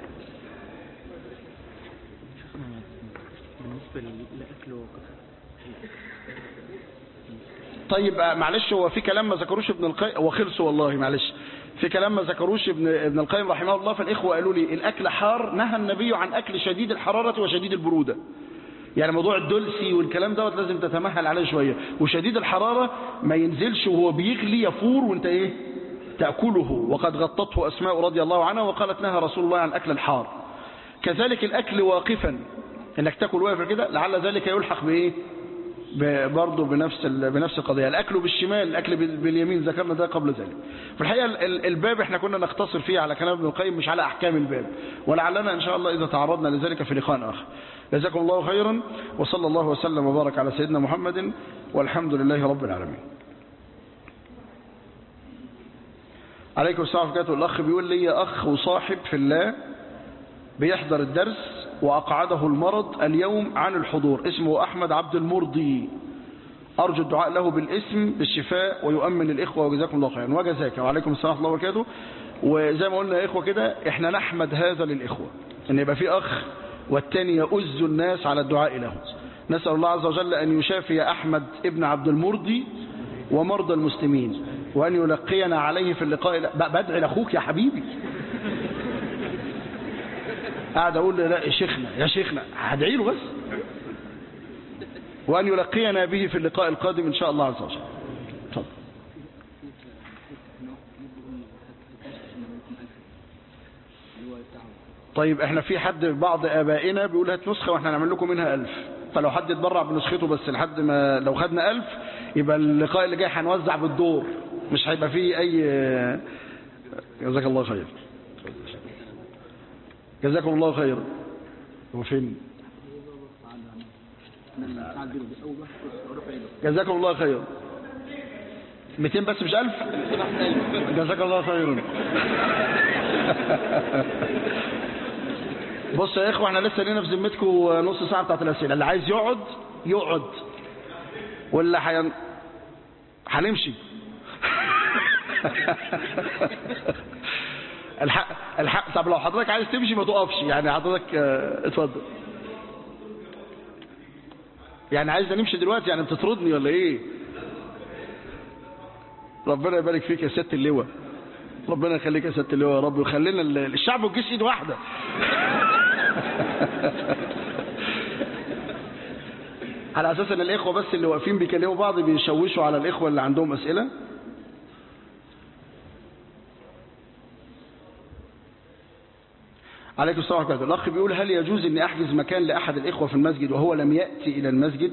بالنسبة للأكل طيب آه، معلش هو في كلام ما ذكروش ابن القيم هو خلصوا والله معلش في كلام ما ذكروش ابن, ابن القيم رحمه الله فالإخوة قالوا لي الأكل حار نهى النبي عن أكل شديد الحرارة وشديد البرودة يعني موضوع الدلسي والكلام دوت لازم تتمهل عليه شوية وشديد الحرارة ما ينزلش وهو بيغلي يفور وانت ايه تأكله وقد غطته أسماء رضي الله عنها وقالت نهى رسول الله عن أكل الحار كذلك الأكل واقفا انك تاكل واقف كده لعل ذلك يلحق بايه برضه بنفس بنفس القضيه الاكل بالشمال الاكل باليمين ذكرنا ده قبل ذلك في الحقيقه الباب احنا كنا نختصر فيه على كلام ابن القيم مش على احكام الباب ولعلنا ان شاء الله اذا تعرضنا لذلك في لقاء اخر جزاكم الله خيرا وصلى الله وسلم وبارك على سيدنا محمد والحمد لله رب العالمين عليكم السلام ورحمه الله الاخ بيقول لي اخ وصاحب في الله بيحضر الدرس وأقعده المرض اليوم عن الحضور اسمه أحمد عبد المرضي أرجو الدعاء له بالاسم بالشفاء ويؤمن الإخوة وجزاكم الله خيرا وجزاك وعليكم السلام ورحمة الله وبركاته وزي ما قلنا يا إخوة كده إحنا نحمد هذا للإخوة إن يبقى في أخ والتاني يؤز الناس على الدعاء له نسأل الله عز وجل أن يشافي أحمد ابن عبد المرضي ومرضى المسلمين وأن يلقينا عليه في اللقاء بدعي لأخوك يا حبيبي قاعد اقول لا يا شيخنا يا شيخنا هدعي له بس وان يلقينا به في اللقاء القادم ان شاء الله عز وجل اتفضل طيب احنا في حد بعض ابائنا بيقول هات نسخه واحنا هنعمل لكم منها ألف فلو حد اتبرع بنسخته بس لحد ما لو خدنا ألف يبقى اللقاء اللي جاي هنوزع بالدور مش هيبقى فيه اي جزاك الله خير جزاكم الله خيرا هو فين جزاكم الله خيرا 200 بس مش 1000 جزاك الله خيرا بص يا اخوه احنا لسه لينا في ذمتكم نص ساعه بتاعت الاسئله اللي عايز يقعد يقعد واللي حين... هنمشي الحق الحق طب لو حضرتك عايز تمشي ما تقفش يعني حضرتك اه اتفضل يعني عايز نمشي دلوقتي يعني بتطردني ولا ايه ربنا يبارك فيك يا ست اللواء ربنا يخليك يا ست اللواء يا رب ويخلينا الشعب والجيش ايد واحده على اساس ان الاخوه بس اللي واقفين بيكلموا بعض بيشوشوا على الاخوه اللي عندهم اسئله عليكم السلام ورحمة الله الأخ بيقول هل يجوز أني أحجز مكان لأحد الإخوة في المسجد وهو لم يأتي إلى المسجد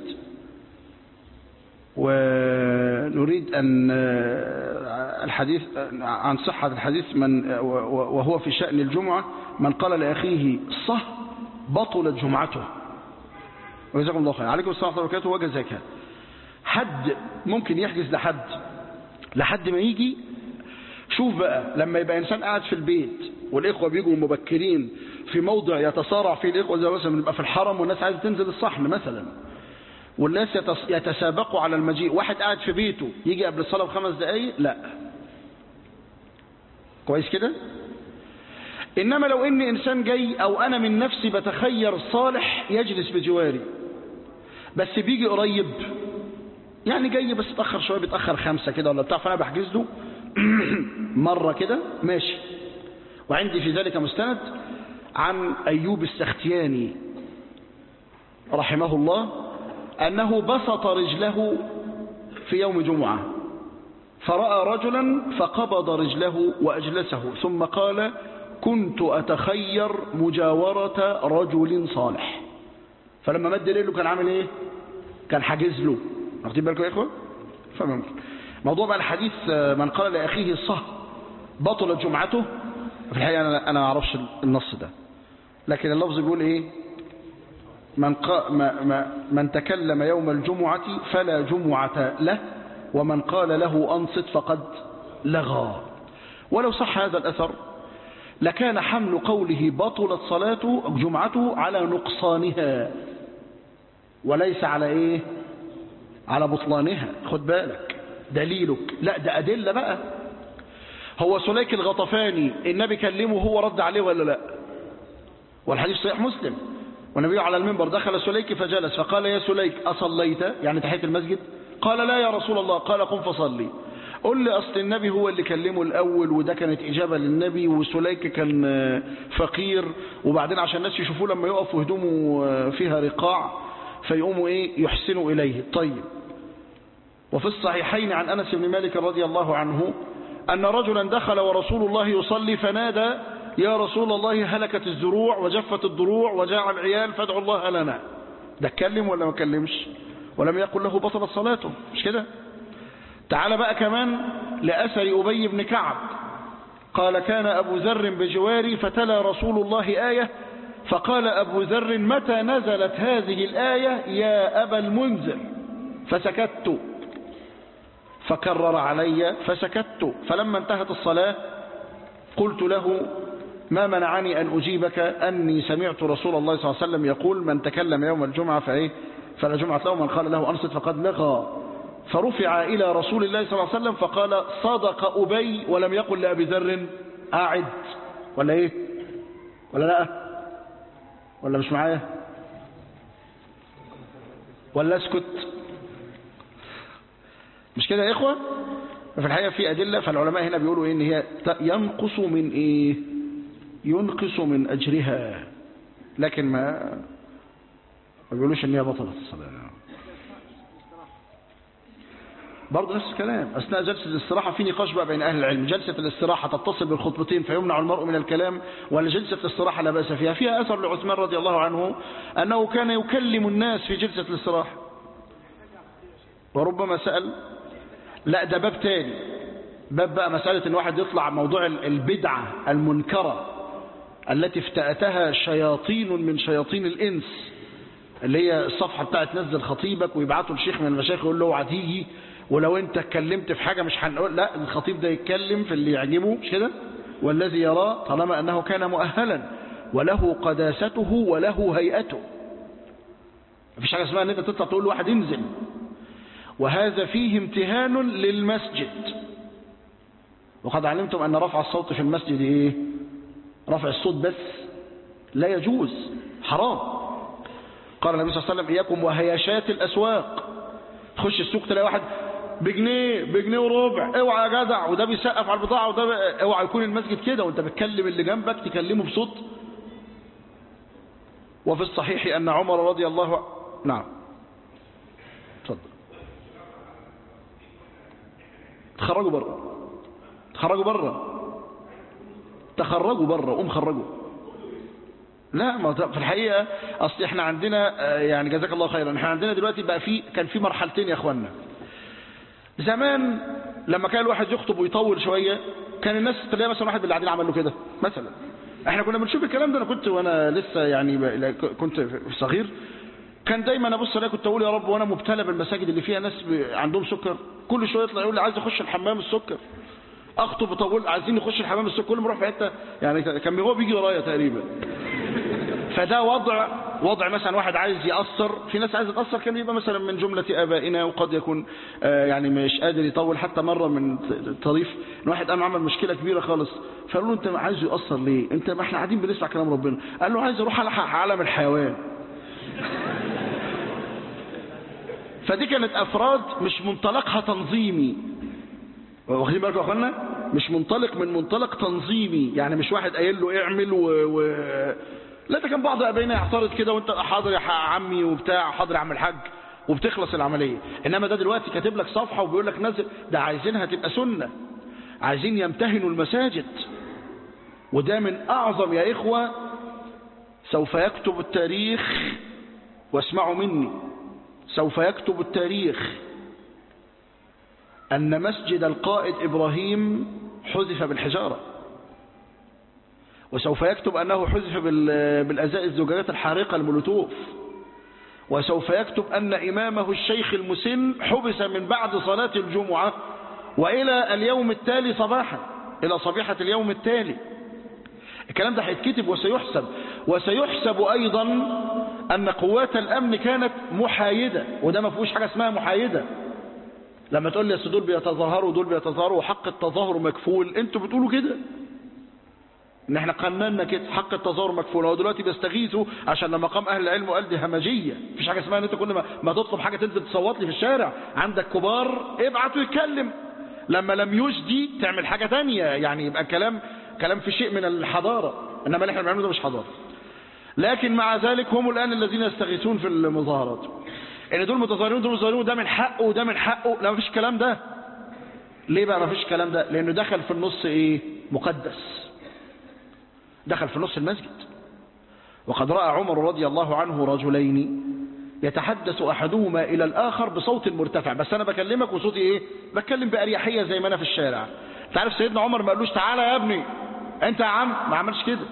ونريد أن الحديث عن صحة الحديث من وهو في شأن الجمعة من قال لأخيه صه بطلت جمعته وجزاكم الله خير عليكم السلام ورحمة الله وبركاته وجزاك حد ممكن يحجز لحد لحد ما يجي شوف بقى لما يبقى إنسان قاعد في البيت والإخوة بيجوا مبكرين في موضع يتصارع فيه الإخوة زي مثلا نبقى في الحرم والناس عايزة تنزل الصحن مثلا والناس يتسابقوا على المجيء واحد قاعد في بيته يجي قبل الصلاة بخمس دقايق لا كويس كده إنما لو إني إنسان جاي أو أنا من نفسي بتخير صالح يجلس بجواري بس بيجي قريب يعني جاي بس اتأخر شوية بيتأخر خمسة كده ولا بتاع فأنا بحجز له مرة كده ماشي وعندي في ذلك مستند عن أيوب السختياني رحمه الله أنه بسط رجله في يوم جمعة فرأى رجلا فقبض رجله وأجلسه ثم قال كنت أتخير مجاورة رجل صالح فلما مد ليله كان عامل ايه كان حاجز له واخدين بالكم يا اخوه فممكن موضوع بقى الحديث من قال لأخيه صه بطلت جمعته في الحقيقة أنا أنا ما أعرفش النص ده لكن اللفظ بيقول إيه من, قا ما ما من تكلم يوم الجمعة فلا جمعة له ومن قال له أنصت فقد لغى ولو صح هذا الأثر لكان حمل قوله بطلت صلاته جمعته على نقصانها وليس على إيه على بطلانها خد بالك دليلك لا ده أدلة بقى هو سليك الغطفاني النبي كلمه هو رد عليه ولا لا والحديث صحيح مسلم والنبي على المنبر دخل سليك فجلس فقال يا سليك أصليت يعني تحية المسجد قال لا يا رسول الله قال قم فصلي قول لي أصل النبي هو اللي كلمه الأول وده كانت إجابة للنبي وسليك كان آه، فقير وبعدين عشان الناس يشوفوه لما يقف وهدومه آه، فيها رقاع فيقوموا إيه يحسنوا إليه طيب وفي الصحيحين عن أنس بن مالك رضي الله عنه أن رجلا دخل ورسول الله يصلي فنادى يا رسول الله هلكت الزروع وجفت الضروع وجاع العيال فادعوا الله لنا ده اتكلم ولا ما اتكلمش ولم يقل له بطلت صلاته مش كده تعال بقى كمان لأثر أبي بن كعب قال كان أبو ذر بجواري فتلا رسول الله آية فقال أبو ذر متى نزلت هذه الآية يا أبا المنذر فسكت فكرر علي فسكت فلما انتهت الصلاة قلت له ما منعني أن أجيبك أني سمعت رسول الله صلى الله عليه وسلم يقول من تكلم يوم الجمعة فإيه فلا جمعة له من قال له أنصت فقد لغى فرفع إلى رسول الله صلى الله عليه وسلم فقال صدق أبي ولم يقل لأبي ذر أعد ولا إيه ولا لا ولا مش معايا ولا اسكت مش كده يا إخوة في الحقيقة في أدلة فالعلماء هنا بيقولوا إيه إن هي ينقص من إيه ينقص من أجرها لكن ما ما بيقولوش إن هي بطلت الصلاة برضه نفس الكلام أثناء جلسة الاستراحة في نقاش بقى بين أهل العلم جلسة الاستراحة تتصل بالخطبتين فيمنع المرء من الكلام ولا جلسة الاستراحة لا بأس فيها فيها أثر لعثمان رضي الله عنه أنه كان يكلم الناس في جلسة الاستراحة وربما سأل لا ده باب تاني باب بقى مسألة ان واحد يطلع موضوع البدعة المنكرة التي افتأتها شياطين من شياطين الإنس اللي هي الصفحة بتاعت نزل خطيبك ويبعتوا الشيخ من المشايخ يقول له اوعى تيجي ولو انت اتكلمت في حاجة مش هنقول لا الخطيب ده يتكلم في اللي يعجبه مش كده والذي يراه طالما أنه كان مؤهلا وله قداسته وله هيئته مفيش حاجة اسمها ان انت تطلع تقول لواحد انزل وهذا فيه امتهان للمسجد وقد علمتم أن رفع الصوت في المسجد إيه؟ رفع الصوت بس لا يجوز حرام قال النبي صلى الله عليه وسلم إياكم وهياشات الأسواق تخش السوق تلاقي واحد بجنيه بجنيه وربع اوعى يا جدع وده بيسقف على البضاعة وده بي... اوعى يكون المسجد كده وانت بتكلم اللي جنبك تكلمه بصوت وفي الصحيح أن عمر رضي الله نعم اتفضل تخرجوا بره تخرجوا بره تخرجوا بره قوم خرجوا لا ما في الحقيقة أصل احنا عندنا يعني جزاك الله خيرا احنا عندنا دلوقتي بقى في كان في مرحلتين يا اخوانا زمان لما كان الواحد يخطب ويطول شوية كان الناس تلاقي مثلا واحد من اللي قاعدين عمل له كده مثلا احنا كنا بنشوف الكلام ده انا كنت وانا لسه يعني كنت صغير كان دايما ابص الاقي كنت اقول يا رب وانا مبتلى بالمساجد اللي فيها ناس عندهم سكر كل شويه يطلع يقول لي عايز اخش الحمام السكر اخطب وطول عايزين نخش الحمام السكر كل ما اروح في حته يعني كان هو بيجي ورايا تقريبا فده وضع وضع مثلا واحد عايز يأثر في ناس عايزه تأثر كان يبقى مثلا من جملة آبائنا وقد يكون يعني مش قادر يطول حتى مرة من طريف ان واحد قام عمل مشكلة كبيرة خالص فقالوا له انت عايز يأثر ليه انت ما احنا قاعدين بنسمع كلام ربنا قال له عايز اروح الحق عالم الحيوان فدي كانت افراد مش منطلقها تنظيمي واخدين بالكم يا اخوانا مش منطلق من منطلق تنظيمي يعني مش واحد قايل له اعمل و... و... لا ده كان بعض ابائنا يعترض كده وانت حاضر يا عمي وبتاع حاضر يا عم الحاج وبتخلص العمليه انما ده دلوقتي كاتب لك صفحه وبيقول لك نزل ده عايزينها تبقى سنه عايزين يمتهنوا المساجد وده من اعظم يا اخوه سوف يكتب التاريخ واسمعوا مني سوف يكتب التاريخ أن مسجد القائد إبراهيم حذف بالحجارة وسوف يكتب أنه حذف بالأزاء الزجاجات الحارقة المولوتوف وسوف يكتب أن إمامه الشيخ المسن حبس من بعد صلاة الجمعة وإلى اليوم التالي صباحا إلى صبيحة اليوم التالي الكلام ده هيتكتب وسيحسب وسيحسب أيضا أن قوات الأمن كانت محايدة وده ما فيهوش حاجة اسمها محايدة لما تقول لي دول بيتظاهروا ودول بيتظاهروا وحق التظاهر مكفول انتوا بتقولوا كده ان احنا قننا كده حق التظاهر مكفول هو دلوقتي بيستغيثوا عشان لما قام اهل العلم وقال دي همجيه مفيش حاجه اسمها ان انت كل ما, ما تطلب حاجه تنزل تصوت لي في الشارع عندك كبار ابعتوا يتكلم لما لم يجدي تعمل حاجة تانية يعني يبقى كلام كلام في شيء من الحضارة إنما اللي احنا بنعمله ده مش حضارة لكن مع ذلك هم الآن الذين يستغيثون في المظاهرات ان دول متظاهرين دول متظاهرين وده من حقه وده من حقه لا مفيش الكلام ده ليه بقى مفيش الكلام ده لانه دخل في النص ايه مقدس دخل في نص المسجد وقد راى عمر رضي الله عنه رجلين يتحدث احدهما الى الاخر بصوت مرتفع بس انا بكلمك وصوتي ايه بتكلم باريحيه زي ما انا في الشارع انت عارف سيدنا عمر ما قالوش تعالى يا ابني انت يا عم ما عملش كده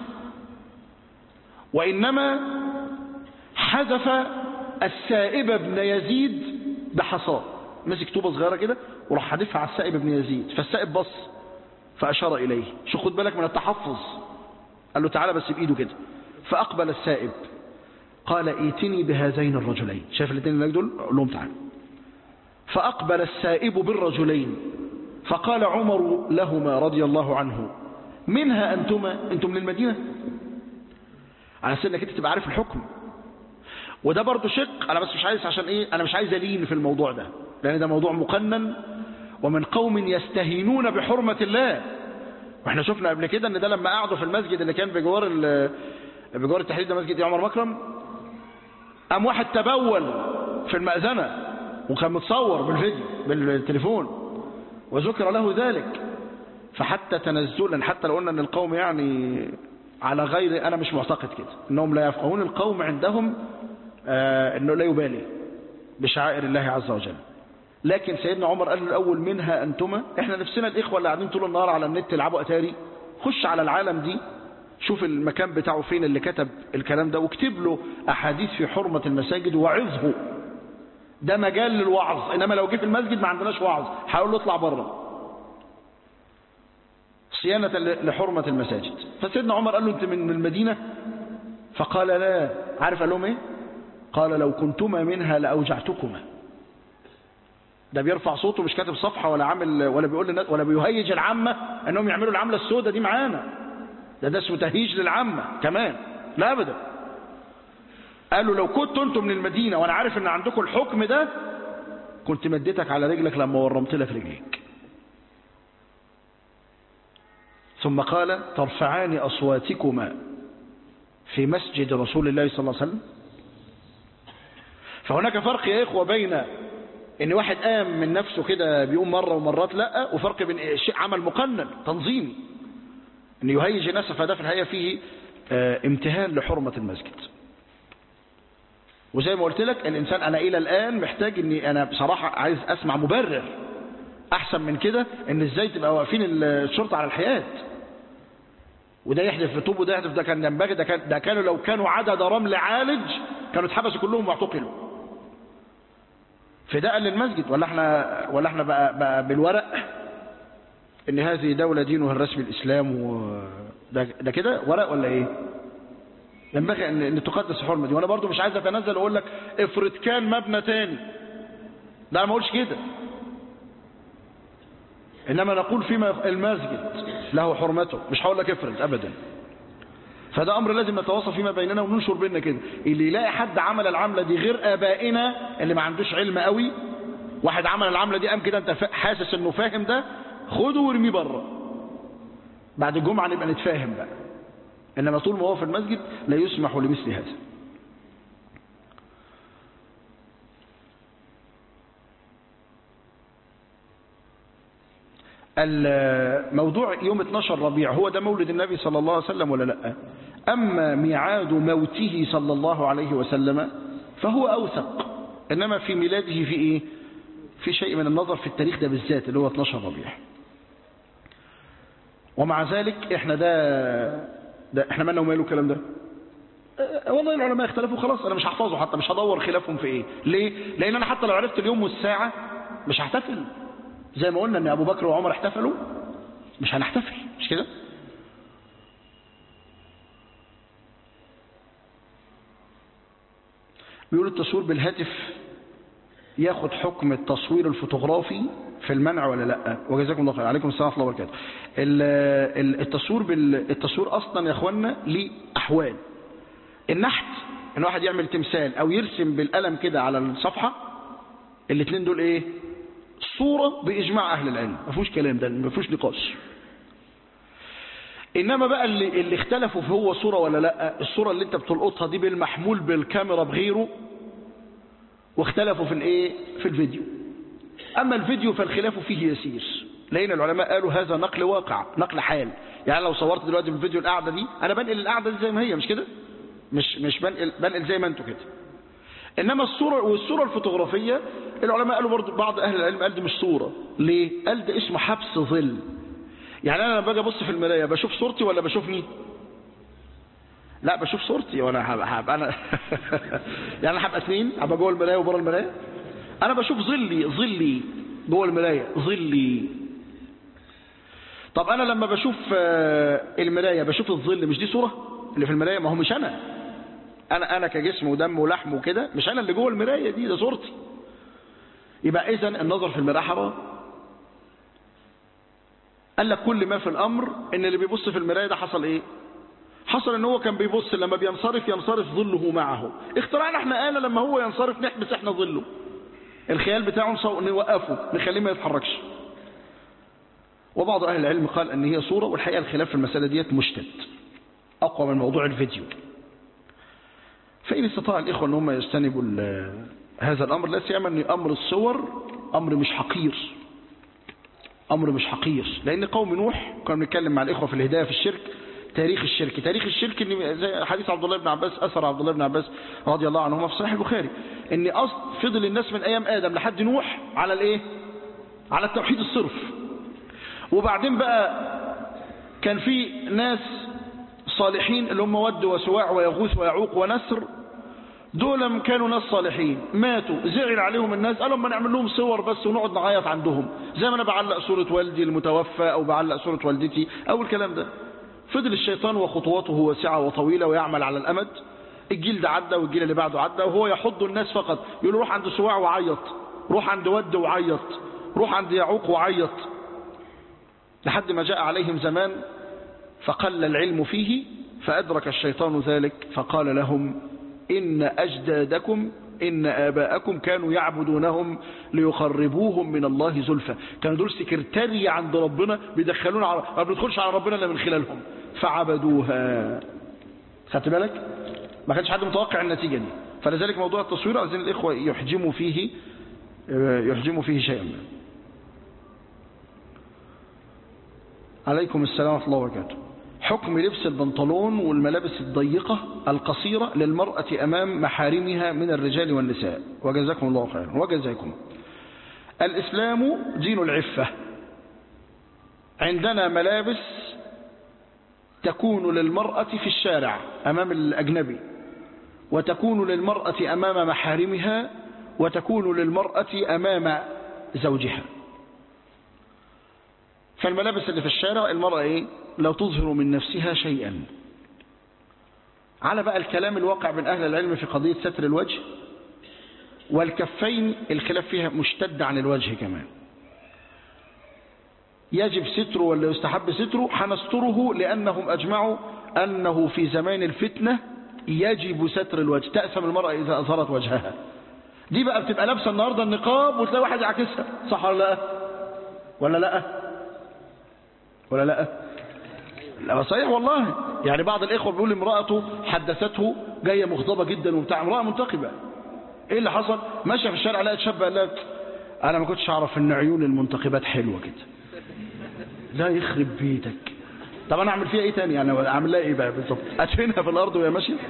وانما حذف السائب بن يزيد بحصاه مسك طوبه صغيره كده وراح حادفها على السائب بن يزيد فالسائب بص فاشار اليه شو خد بالك من التحفظ قال له تعالى بس بايده كده فاقبل السائب قال ائتني بهذين الرجلين شايف الاثنين اللي دول قول لهم تعالى فاقبل السائب بالرجلين فقال عمر لهما رضي الله عنه منها انتما انتم من المدينه على سنة كده تبقى عارف الحكم وده برضو شق انا بس مش عايز عشان ايه انا مش عايز الين في الموضوع ده لان ده موضوع مقنن ومن قوم يستهينون بحرمة الله واحنا شفنا قبل كده ان ده لما قعدوا في المسجد اللي كان بجوار بجوار التحرير ده مسجد عمر مكرم قام واحد تبول في المأذنة وكان متصور بالفيديو بالتليفون وذكر له ذلك فحتى تنزلا حتى لو قلنا ان القوم يعني على غير انا مش معتقد كده انهم لا يفقهون القوم عندهم آه انه لا يبالي بشعائر الله عز وجل لكن سيدنا عمر قال له الاول منها انتما احنا نفسنا الاخوه اللي قاعدين طول النهار على النت يلعبوا اتاري خش على العالم دي شوف المكان بتاعه فين اللي كتب الكلام ده واكتب له احاديث في حرمه المساجد وعظه ده مجال للوعظ انما لو جه في المسجد ما عندناش وعظ هقول له اطلع بره صيانة لحرمة المساجد فسيدنا عمر قال له انت من المدينة فقال لا عارف قال لهم ايه قال لو كنتما منها لأوجعتكما ده بيرفع صوته مش كاتب صفحة ولا عامل ولا بيقول للناس ولا بيهيج العامة انهم يعملوا العملة السوداء دي معانا ده ده اسمه تهيج للعامة كمان لا ابدا قالوا لو كنت انتم من المدينة وانا عارف ان عندكم الحكم ده كنت مديتك على رجلك لما ورمت لك رجليك ثم قال ترفعان أصواتكما في مسجد رسول الله صلى الله عليه وسلم فهناك فرق يا إخوة بين إن واحد قام من نفسه كده بيقوم مرة ومرات لا وفرق بين شيء عمل مقنن تنظيمي إن يهيج الناس فده في الحقيقة فيه اه امتهان لحرمة المسجد وزي ما قلت لك الإنسان أنا إلى الآن محتاج إني أنا بصراحة عايز أسمع مبرر أحسن من كده إن إزاي تبقى واقفين الشرطة على الحياد وده يحدث في طوب وده يحدث ده كان ينبغي ده, كان ده كانوا لو كانوا عدد رمل عالج كانوا اتحبسوا كلهم واعتقلوا فداء للمسجد ولا احنا ولا احنا بقى, بقى بالورق ان هذه دولة دينها الرسمي الاسلام و ده, ده كده ورق ولا ايه ينبغي ان, ان تقدس الحرمه دي وانا برضو مش عايز اتنزل واقول لك افرض كان مبنى تاني ده انا ما اقولش كده انما نقول فيما المسجد له حرمته مش هقول لك افرض ابدا فده امر لازم نتواصل فيما بيننا وننشر بيننا كده اللي يلاقي حد عمل العمله دي غير ابائنا اللي ما عندوش علم قوي واحد عمل العمله دي قام كده انت حاسس انه فاهم ده خده وارميه بره بعد الجمعه نبقى نتفاهم بقى انما طول ما هو في المسجد لا يسمح لمثل هذا الموضوع يوم 12 ربيع هو ده مولد النبي صلى الله عليه وسلم ولا لا أما ميعاد موته صلى الله عليه وسلم فهو أوثق إنما في ميلاده في إيه في شيء من النظر في التاريخ ده بالذات اللي هو 12 ربيع ومع ذلك احنا ده, ده احنا مالنا وماله الكلام ده أه والله العلماء اختلفوا خلاص انا مش هحفظه حتى مش هدور خلافهم في ايه ليه لان انا حتى لو عرفت اليوم والساعة مش هحتفل زي ما قلنا ان ابو بكر وعمر احتفلوا مش هنحتفل مش كده بيقول التصوير بالهاتف ياخد حكم التصوير الفوتوغرافي في المنع ولا لا وجزاكم الله خير عليكم السلام ورحمه الله وبركاته التصوير بالتصوير اصلا يا اخوانا ليه احوال النحت ان واحد يعمل تمثال او يرسم بالقلم كده على الصفحه الاثنين دول ايه صورة بإجماع أهل العلم ما فيهوش كلام ده ما فيهوش نقاش إنما بقى اللي, اللي اختلفوا في هو صورة ولا لا الصورة اللي انت بتلقطها دي بالمحمول بالكاميرا بغيره واختلفوا في الايه في الفيديو أما الفيديو فالخلاف فيه يسير لأن العلماء قالوا هذا نقل واقع نقل حال يعني لو صورت دلوقتي بالفيديو القعدة دي أنا بنقل القعدة دي زي ما هي مش كده مش مش بنقل, بنقل زي ما انتوا كده إنما الصورة والصورة الفوتوغرافية العلماء قالوا برضو بعض أهل العلم قال دي مش صورة ليه؟ قال ده اسمه حبس ظل يعني أنا لما باجي أبص في المراية بشوف صورتي ولا بشوفني؟ لا بشوف صورتي وانا هبقى هب انا يعني انا هبقى اثنين هبقى جوه المرايه وبره المرايه انا بشوف ظلي ظلي جوه المرايه ظلي طب انا لما بشوف المرايه بشوف الظل مش دي صوره اللي في المرايه ما هو مش انا انا انا كجسم ودم ولحم وكده مش انا اللي جوه المرايه دي ده صورتي يبقى اذا النظر في المرايه حرام قال لك كل ما في الامر ان اللي بيبص في المرايه ده حصل ايه حصل ان هو كان بيبص لما بينصرف ينصرف ظله معه اخترعنا احنا آلة لما هو ينصرف نحبس احنا ظله الخيال بتاعه نوقفه نخليه ما يتحركش وبعض اهل العلم قال ان هي صورة والحقيقة الخلاف في المسألة ديت مشتت اقوى من موضوع الفيديو فإن استطاع الإخوة ان هم يجتنبوا هذا الأمر لا سيما ان أمر الصور أمر مش حقير أمر مش حقير لأن قوم نوح كنا بنتكلم مع الإخوة في الهداية في الشرك تاريخ الشرك تاريخ الشرك ان زي حديث عبد الله بن عباس اثر عبد الله بن عباس رضي الله عنهما في صحيح البخاري ان اصل فضل الناس من ايام ادم لحد نوح على الايه على التوحيد الصرف وبعدين بقى كان في ناس صالحين اللي هم ود وسواع ويغوث ويعوق ونسر دول كانوا ناس صالحين ماتوا زعل عليهم الناس قالوا ما نعمل لهم صور بس ونقعد نعيط عندهم زي ما انا بعلق صورة والدي المتوفى او بعلق صورة والدتي او الكلام ده فضل الشيطان وخطواته واسعة وطويلة ويعمل على الأمد الجيل ده عدى والجيل اللي بعده عدى وهو يحض الناس فقط يقول روح عند سواع وعيط روح عند ود وعيط روح عند يعوق وعيط لحد ما جاء عليهم زمان فقل العلم فيه فأدرك الشيطان ذلك فقال لهم إن أجدادكم إن آباءكم كانوا يعبدونهم ليقربوهم من الله زلفى كانوا دول سكرتارية عند ربنا بيدخلون على ما بندخلش على ربنا إلا من خلالهم فعبدوها خدت بالك ما كانش حد متوقع النتيجة دي فلذلك موضوع التصوير عايزين الإخوة يحجموا فيه يحجموا فيه شيئا عليكم السلام ورحمة الله وبركاته حكم لبس البنطلون والملابس الضيقة القصيرة للمرأة أمام محارمها من الرجال والنساء وجزاكم الله خيرا وجزاكم الإسلام دين العفة عندنا ملابس تكون للمرأة في الشارع أمام الأجنبي وتكون للمرأة أمام محارمها وتكون للمرأة أمام زوجها فالملابس اللي في الشارع المرأة إيه؟ لا تظهر من نفسها شيئا على بقى الكلام الواقع من أهل العلم في قضية ستر الوجه والكفين الخلاف فيها مشتد عن الوجه كمان يجب ستره ولا يستحب ستره حنستره لأنهم أجمعوا أنه في زمان الفتنة يجب ستر الوجه تأثم المرأة إذا أظهرت وجهها دي بقى بتبقى لابسه النهاردة النقاب وتلاقي واحد يعكسها صح ولا لا ولا لا ولا لا لا صحيح والله يعني بعض الإخوة بيقول امرأته حدثته جاية مغضبة جدا وبتاع امرأة منتقبة ايه اللي حصل ماشية في الشارع لقت شاب قال لها انا ما كنتش اعرف ان عيون المنتقبات حلوة كده لا يخرب بيتك طب انا اعمل فيها ايه تاني يعني اعمل لها ايه بقى بالظبط ادفنها في الارض وهي ماشيه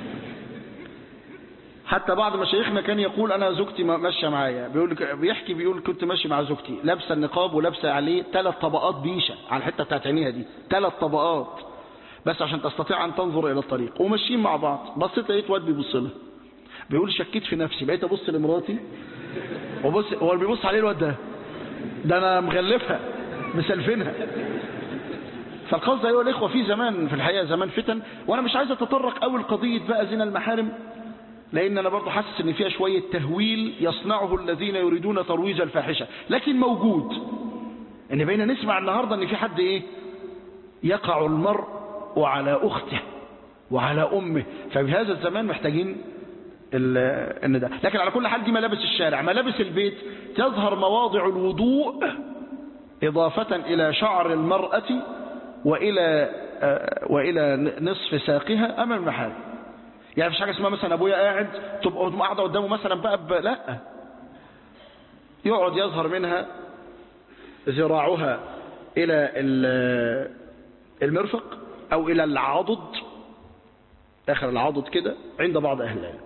حتى بعض مشايخنا كان يقول انا زوجتي ماشيه معايا بيقول بيحكي بيقول كنت ماشي مع زوجتي لابسه النقاب ولابسه عليه ثلاث طبقات بيشه على الحته بتاعت عينيها دي ثلاث طبقات بس عشان تستطيع ان تنظر الى الطريق وماشيين مع بعض بصيت لقيت واد بيبص لها بيقول شكيت في نفسي بقيت ابص لمراتي وبص هو اللي بيبص عليه الواد ده ده انا مغلفها مسلفينها فالقصد ايها الاخوه في زمان في الحقيقه زمان فتن وانا مش عايز اتطرق قوي لقضيه بقى زنا المحارم لان انا برضه حاسس ان فيها شويه تهويل يصنعه الذين يريدون ترويج الفاحشه لكن موجود ان بقينا نسمع النهارده ان في حد ايه يقع المرء على اخته وعلى امه فبهذا الزمان محتاجين ال- ان ده لكن على كل حال دي ملابس الشارع ملابس البيت تظهر مواضع الوضوء إضافة إلى شعر المرأة وإلى آه، وإلى نصف ساقها أمام المحارم يعني مفيش حاجة اسمها مثلا أبويا قاعد تبقى قاعدة قدامه مثلا بقى ب... لا يقعد يظهر منها ذراعها إلى ال- المرفق أو إلى العضد آخر العضد كده عند بعض أهل العلم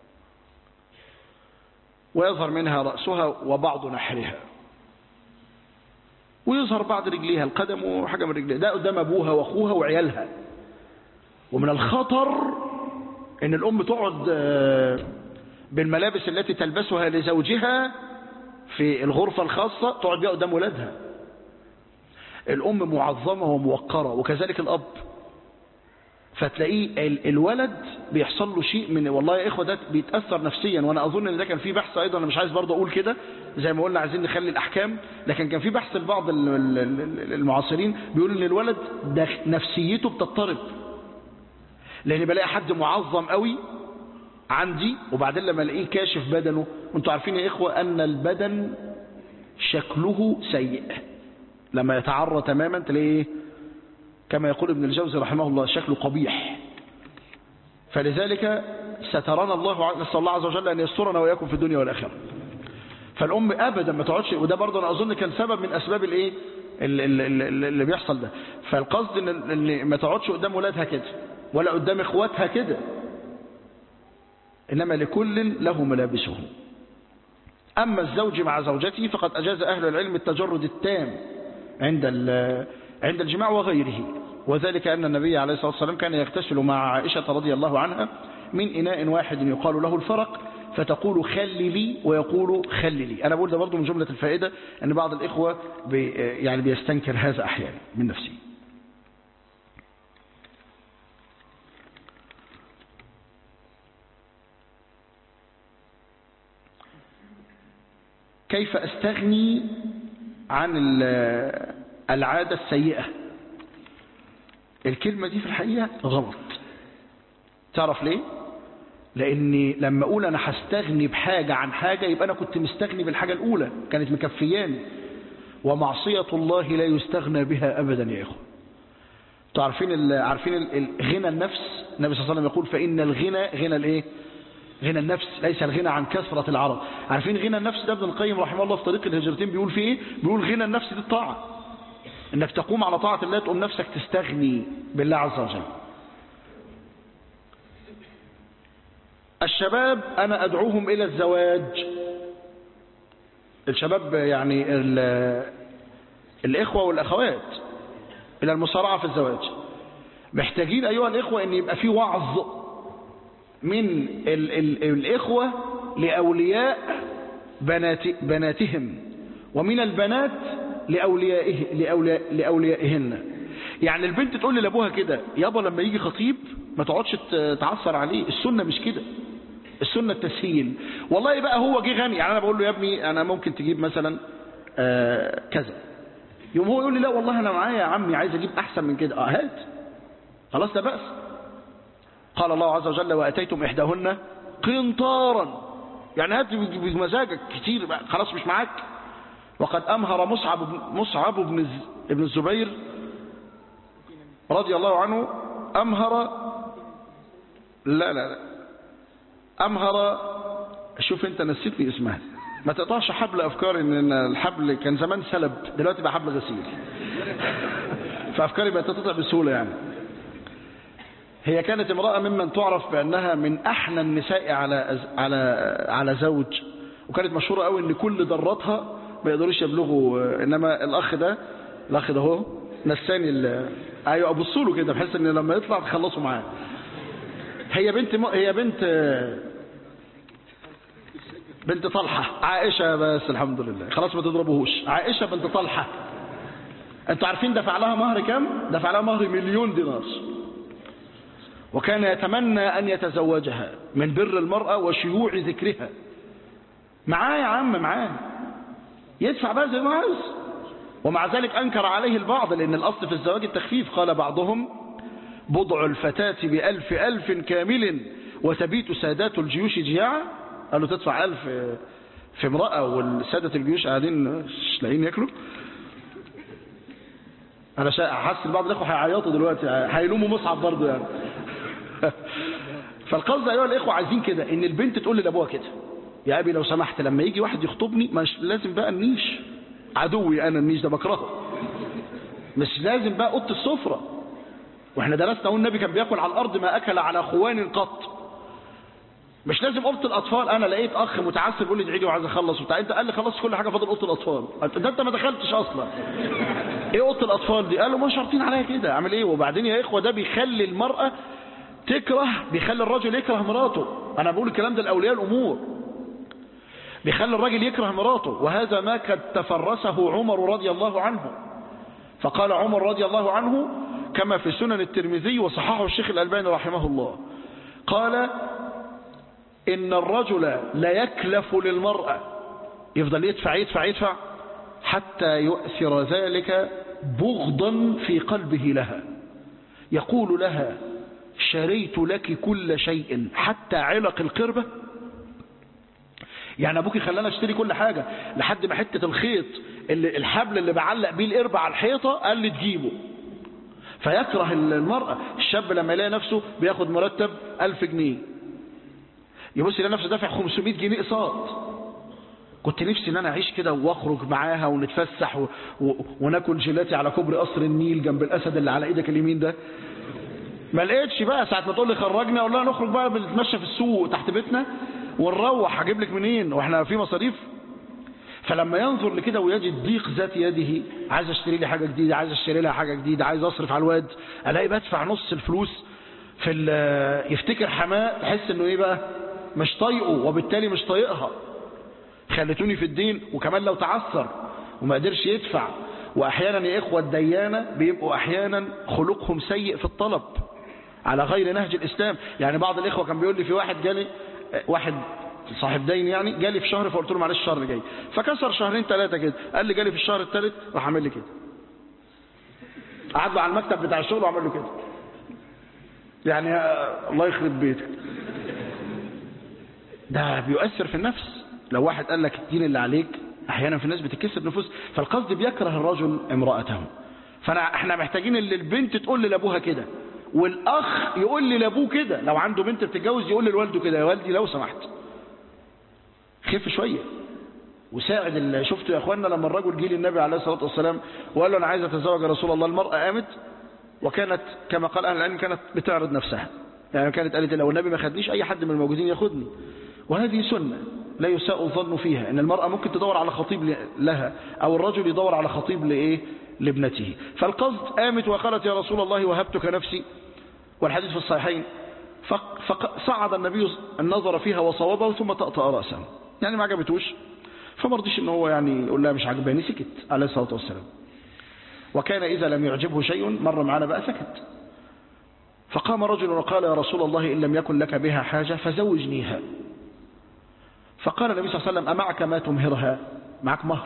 ويظهر منها رأسها وبعض نحرها ويظهر بعض رجليها القدم وحاجة من رجليها ده قدام أبوها وأخوها وعيالها ومن الخطر ان الأم تقعد آه، بالملابس التي تلبسها لزوجها في الغرفة الخاصة تقعد بيها قدام ولادها الأم معظمة وموقرة وكذلك الأب فتلاقيه ال- الولد بيحصل له شيء من والله يا إخوة ده بيتأثر نفسيا وأنا أظن إن ده كان في بحث أيضا أنا مش عايز برضه أقول كده زي ما قلنا عايزين نخلي الأحكام لكن كان في بحث لبعض ال- ال- ال- المعاصرين بيقول إن الولد ده نفسيته بتضطرب لأن بلاقي حد معظم قوي عندي وبعدين لما الاقيه كاشف بدنه وانتوا عارفين يا إخوة أن البدن شكله سيء لما يتعرى تماما تلاقيه كما يقول ابن الجوزي رحمه الله شكله قبيح فلذلك سترنا الله ع- نسأل الله عز وجل أن يسترنا وإياكم في الدنيا والآخرة فالأم أبدا ما تقعدش وده برضه أنا أظن كان سبب من أسباب الإيه ال- ال- ال- اللي بيحصل ده فالقصد إن, إن ما تقعدش قدام ولادها كده ولا قدام إخواتها كده إنما لكل له ملابسه أما الزوج مع زوجته فقد أجاز أهل العلم التجرد التام عند ال- عند الجماع وغيره وذلك أن النبي عليه الصلاة والسلام كان يغتسل مع عائشة رضي الله عنها من إناء واحد يقال له الفرق فتقول خللي ويقول خللي أنا بقول ده برضو من جملة الفائدة أن بعض الإخوة بي يعني بيستنكر هذا أحيانا من نفسه كيف أستغني عن ال- العادة السيئة الكلمة دي في الحقيقة غلط تعرف ليه لاني لما اقول انا هستغني بحاجة عن حاجة يبقى انا كنت مستغني بالحاجة الاولى كانت مكفياني ومعصية الله لا يستغنى بها ابدا يا اخوة انتوا عارفين ال- عارفين ال- ال- غنى النفس النبي صلى الله عليه وسلم يقول فان الغنى غنى الايه غنى النفس ليس الغنى عن كثرة العرض عارفين غنى النفس ده ابن القيم رحمه الله في طريق الهجرتين بيقول فيه ايه بيقول غنى النفس دي الطاعة انك تقوم على طاعة الله تقوم نفسك تستغني بالله عز وجل الشباب أنا أدعوهم إلى الزواج الشباب يعني ال- الإخوة والأخوات إلى المسارعة في الزواج محتاجين أيها الإخوة أن يبقى في وعظ من ال ال الإخوة لأولياء بنات بناتهم ومن البنات لأوليائه لأولياء لأوليائهن يعني البنت تقول لأبوها كده يابا لما يجي خطيب ما تقعدش ت- تعثر عليه السنة مش كده السنة التسهيل والله بقى هو جه غني يعني أنا بقول له يا ابني أنا ممكن تجيب مثلا آه كذا يوم هو يقول لي لا والله أنا معايا يا عمي عايز أجيب أحسن من كده آه هات خلاص ده بأس قال الله عز وجل وأتيتم إحداهن قنطارا يعني هات بمزاجك كتير بقى خلاص مش معاك وقد أمهر مصعب بن مصعب بن الز- ابن الزبير رضي الله عنه أمهر لا لا لا أمهر شوف أنت نسيت لي اسمها ما تقطعش حبل أفكار إن الحبل كان زمان سلب دلوقتي بقى حبل غسيل فأفكاري بقت تقطع بسهولة يعني هي كانت امرأة ممن تعرف بأنها من أحنى النساء على على على زوج وكانت مشهورة قوي إن كل ضرتها ما يقدروش يبلغوا إنما الأخ ده الأخ ده هو نساني ال- أيوة أبصوا له كده بحيث إن لما يطلع تخلصوا معاه هي بنت م... هي بنت بنت طلحة عائشة بس الحمد لله خلاص ما تضربوهوش عائشة بنت طلحة انتوا عارفين دفع لها مهر كام دفع لها مهر مليون دينار وكان يتمنى أن يتزوجها من بر المرأة وشيوع ذكرها معاه يا عم معاه يدفع بقى زي ما عايز ومع ذلك أنكر عليه البعض لأن الأصل في الزواج التخفيف قال بعضهم بضع الفتاة بألف ألف كامل وتبيت سادات الجيوش جياعا قال له تدفع ألف في امرأة والسادة الجيوش قاعدين مش لاقيين ياكلوا انا شا... حاسس ان بعض الاخوه هيعيطوا دلوقتي هيلوموا مصعب برضه يعني فالقصد ايها الاخوه عايزين كده ان البنت تقول لابوها كده يا ابي لو سمحت لما يجي واحد يخطبني مش لازم بقى النيش عدوي انا النيش ده بكرهه مش لازم بقى اوضه السفره واحنا درسنا اهو النبي كان بياكل على الارض ما اكل على خوان قط مش لازم اوضه الاطفال انا لقيت اخ متعسف بيقول لي ادعي لي وعايز اخلص وبتاع انت قال لي خلصت كل حاجه فاضل اوضه الاطفال ده انت ما دخلتش اصلا ايه اوضه الاطفال دي قالوا ما شرطين عليا كده اعمل ايه وبعدين يا اخوه ده بيخلي المراه تكره بيخلي الرجل يكره مراته انا بقول الكلام ده لاولياء الامور بيخلي الراجل يكره مراته وهذا ما قد تفرسه عمر رضي الله عنه فقال عمر رضي الله عنه كما في سنن الترمذي وصححه الشيخ الألباني رحمه الله قال إن الرجل لا يكلف للمرأة يفضل يدفع يدفع يدفع حتى يؤثر ذلك بغضا في قلبه لها يقول لها شريت لك كل شيء حتى علق القربة يعني ابوك خلانا اشتري كل حاجة لحد ما حتة الخيط اللي الحبل اللي بعلق بيه القربة على الحيطة قال لي تجيبه فيكره المرأة الشاب لما يلاقي نفسه بياخد مرتب ألف جنيه يبص يلاقي نفسه دافع 500 جنيه اقساط كنت نفسي ان انا اعيش كده واخرج معاها ونتفسح و... و... وناكل جيلاتي على كوبري قصر النيل جنب الاسد اللي على ايدك اليمين ده ما لقيتش بقى ساعه ما تقول لي خرجنا اقول لها نخرج بقى بنتمشى في السوق تحت بيتنا ونروح هجيب لك منين واحنا في مصاريف فلما ينظر لكده ويجد ضيق ذات يده عايز اشتري لي حاجه جديده عايز اشتري لها حاجه جديده عايز اصرف على الواد الاقي بدفع نص الفلوس في يفتكر حماه تحس انه ايه بقى مش طايقه وبالتالي مش طايقها خلتوني في الدين وكمان لو تعثر وما قدرش يدفع واحيانا يا اخوه الديانه بيبقوا احيانا خلقهم سيء في الطلب على غير نهج الاسلام يعني بعض الاخوه كان بيقول لي في واحد جالي واحد صاحب دين يعني جالي في شهر فقلت له معلش الشهر اللي جاي فكسر شهرين ثلاثه كده قال لي جالي في الشهر الثالث راح عامل لي كده قعد له على المكتب بتاع الشغل وعمل له كده يعني الله يخرب بيتك ده بيؤثر في النفس لو واحد قال لك الدين اللي عليك احيانا في الناس بتكسب نفوس فالقصد بيكره الرجل امرأته فانا احنا محتاجين ان البنت تقول لابوها كده والاخ يقول لابوه كده لو عنده بنت بتتجوز يقول لوالده كده يا والدي لو سمحت خف شويه وساعد اللي شفته يا اخوانا لما الرجل جه للنبي عليه الصلاه والسلام وقال له انا عايز اتزوج يا رسول الله المراه قامت وكانت كما قال اهل العلم كانت بتعرض نفسها يعني كانت قالت لو النبي ما خدنيش اي حد من الموجودين ياخدني وهذه سنه لا يساء الظن فيها ان المراه ممكن تدور على خطيب لها او الرجل يدور على خطيب لايه لابنته فالقصد قامت وقالت يا رسول الله وهبتك نفسي والحديث في الصحيحين فصعد النبي النظر فيها وصوبه ثم طأطأ رأسه يعني ما عجبتوش فما رضيش ان هو يعني يقول لها مش عجباني سكت عليه الصلاة والسلام وكان إذا لم يعجبه شيء مر معنا بقى سكت فقام رجل وقال يا رسول الله إن لم يكن لك بها حاجة فزوجنيها فقال النبي صلى الله عليه وسلم أمعك ما تمهرها معك مهر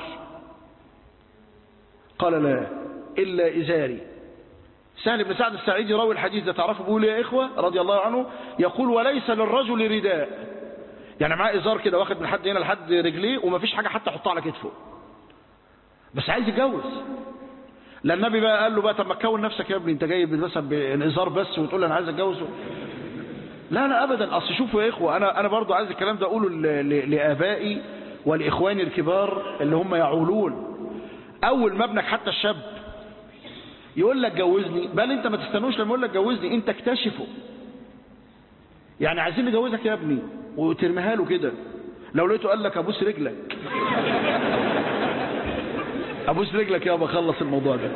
قال لا إلا إزاري سهل بن سعد السعيدي راوي الحديث ده تعرفوا بيقول يا إخوة رضي الله عنه يقول وليس للرجل رداء يعني معاه إزار كده واخد من حد هنا لحد رجليه ومفيش حاجة حتى يحطها على كتفه بس عايز يتجوز لا النبي بقى قال له بقى طب ما تكون نفسك يا ابني انت جاي مثلا بانذار بس وتقول لي انا عايز اتجوز لا لا ابدا اصل شوفوا يا اخوه انا انا برضو عايز الكلام ده اقوله لابائي ولاخواني الكبار اللي هم يعولون اول ما ابنك حتى الشاب يقول لك جوزني بل انت ما تستنوش لما يقول لك جوزني انت اكتشفه يعني عايزين نجوزك يا ابني وترميها له كده لو لقيته قال لك ابوس رجلك ابوس رجلك يابا خلص الموضوع ده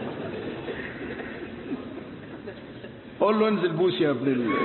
قول له انزل بوس يا ابن ال...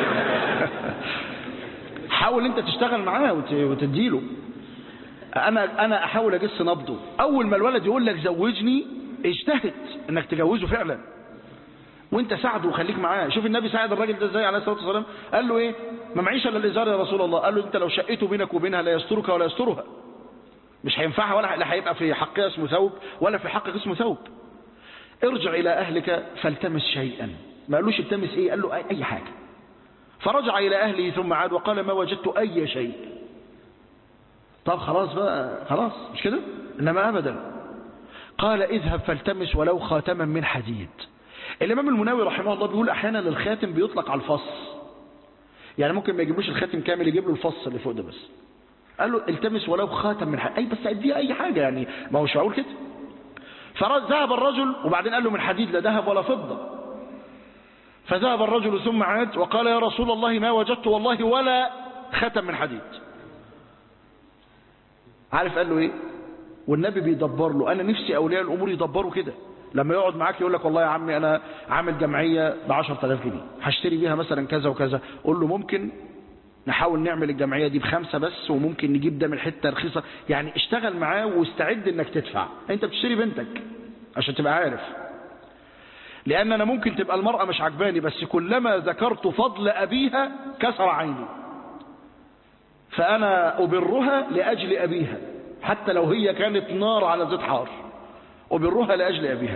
حاول انت تشتغل معاه وت... وتديله انا انا احاول اجس نبضه اول ما الولد يقول لك زوجني اجتهد انك تجوزه فعلا وانت ساعده وخليك معاه شوف النبي ساعد الراجل ده ازاي عليه الصلاه والسلام قال له ايه ما معيش الا الازار يا رسول الله قال له انت لو شقيته بينك وبينها لا يسترك ولا يسترها مش هينفعها ولا لا هيبقى في حقها اسمه ثوب ولا في حقك اسمه ثوب ارجع الى اهلك فالتمس شيئا ما قالوش التمس ايه قال له اي حاجه فرجع إلى أهله ثم عاد وقال ما وجدت أي شيء طب خلاص بقى خلاص مش كده إنما أبدا قال اذهب فالتمس ولو خاتما من حديد الإمام المناوي رحمه الله بيقول أحيانا الخاتم بيطلق على الفص يعني ممكن ما يجيبوش الخاتم كامل يجيب له الفص اللي فوق ده بس قال له التمس ولو خاتم من حديد أي بس اديه أي حاجة يعني ما هوش معقول كده فذهب الرجل وبعدين قال له من حديد لا ذهب ولا فضة فذهب الرجل ثم عاد وقال يا رسول الله ما وجدت والله ولا ختم من حديد عارف قال له ايه والنبي بيدبر له انا نفسي اولياء الامور يدبروا كده لما يقعد معاك يقول لك والله يا عمي انا عامل جمعيه ب 10000 جنيه هشتري بيها مثلا كذا وكذا قول له ممكن نحاول نعمل الجمعيه دي بخمسه بس وممكن نجيب ده من حته رخيصه يعني اشتغل معاه واستعد انك تدفع انت بتشتري بنتك عشان تبقى عارف لان انا ممكن تبقى المراه مش عجباني بس كلما ذكرت فضل ابيها كسر عيني فانا ابرها لاجل ابيها حتى لو هي كانت نار على زيت حار أبرها لأجل أبيها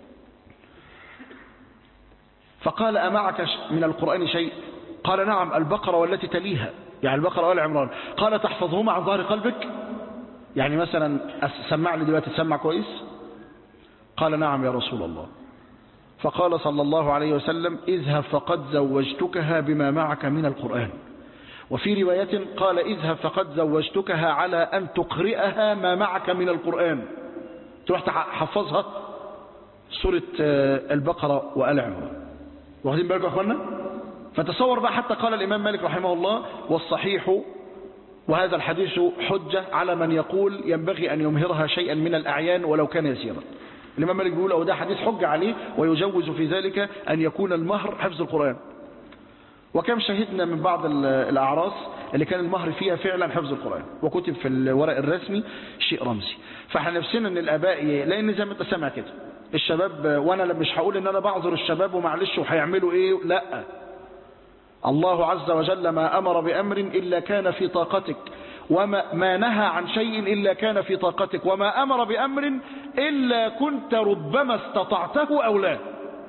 فقال أمعك من القرآن شيء قال نعم البقرة والتي تليها يعني البقرة وآل عمران قال تحفظهما عن ظهر قلبك يعني مثلا سمع لي دلوقتي تسمع كويس قال نعم يا رسول الله فقال صلى الله عليه وسلم اذهب فقد زوجتكها بما معك من القرآن وفي رواية قال اذهب فقد زوجتكها على أن تقرئها ما معك من القرآن تروح تحفظها سورة البقرة وآل عمران واخدين بالكم يا اخوانا فتصور بقى حتى قال الإمام مالك رحمه الله والصحيح وهذا الحديث حجة على من يقول ينبغي أن يمهرها شيئا من الأعيان ولو كان يسيرا الإمام مالك بيقول أو ده حديث حجة عليه ويجوز في ذلك أن يكون المهر حفظ القرآن وكم شهدنا من بعض الأعراس اللي كان المهر فيها فعلا حفظ القرآن وكتب في الورق الرسمي شيء رمزي فاحنا نفسنا ان الاباء لان زي ما انت سامع كده الشباب وانا مش هقول ان انا بعذر الشباب ومعلش وهيعملوا ايه لا الله عز وجل ما امر بامر الا كان في طاقتك وما ما نهى عن شيء الا كان في طاقتك وما امر بامر الا كنت ربما استطعته او لا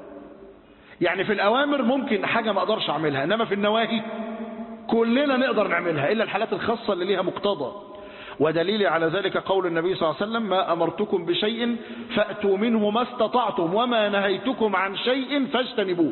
يعني في الاوامر ممكن حاجه ما اقدرش اعملها انما في النواهي كلنا نقدر نعملها الا الحالات الخاصه اللي ليها مقتضى ودليل على ذلك قول النبي صلى الله عليه وسلم ما أمرتكم بشيء فأتوا منه ما استطعتم وما نهيتكم عن شيء فاجتنبوه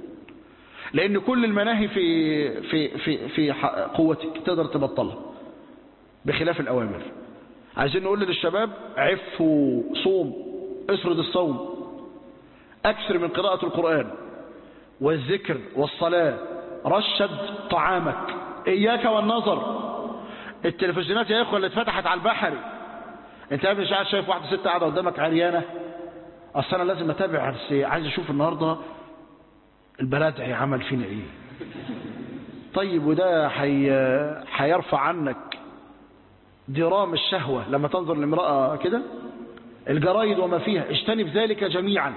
لأن كل المناهي في, في, في, في قوتك تقدر تبطلها بخلاف الأوامر عايزين نقول للشباب عفوا صوم افرض الصوم أكثر من قراءة القرآن والذكر والصلاة رشد طعامك إياك والنظر التلفزيونات يا اخوه اللي اتفتحت على البحري انت مش قاعد شايف واحده ست قاعده قدامك عريانه اصل انا لازم اتابع عايز اشوف النهارده البلدعي عمل فينا ايه طيب وده حي... هيرفع عنك درام الشهوه لما تنظر لامراه كده الجرايد وما فيها اجتنب ذلك جميعا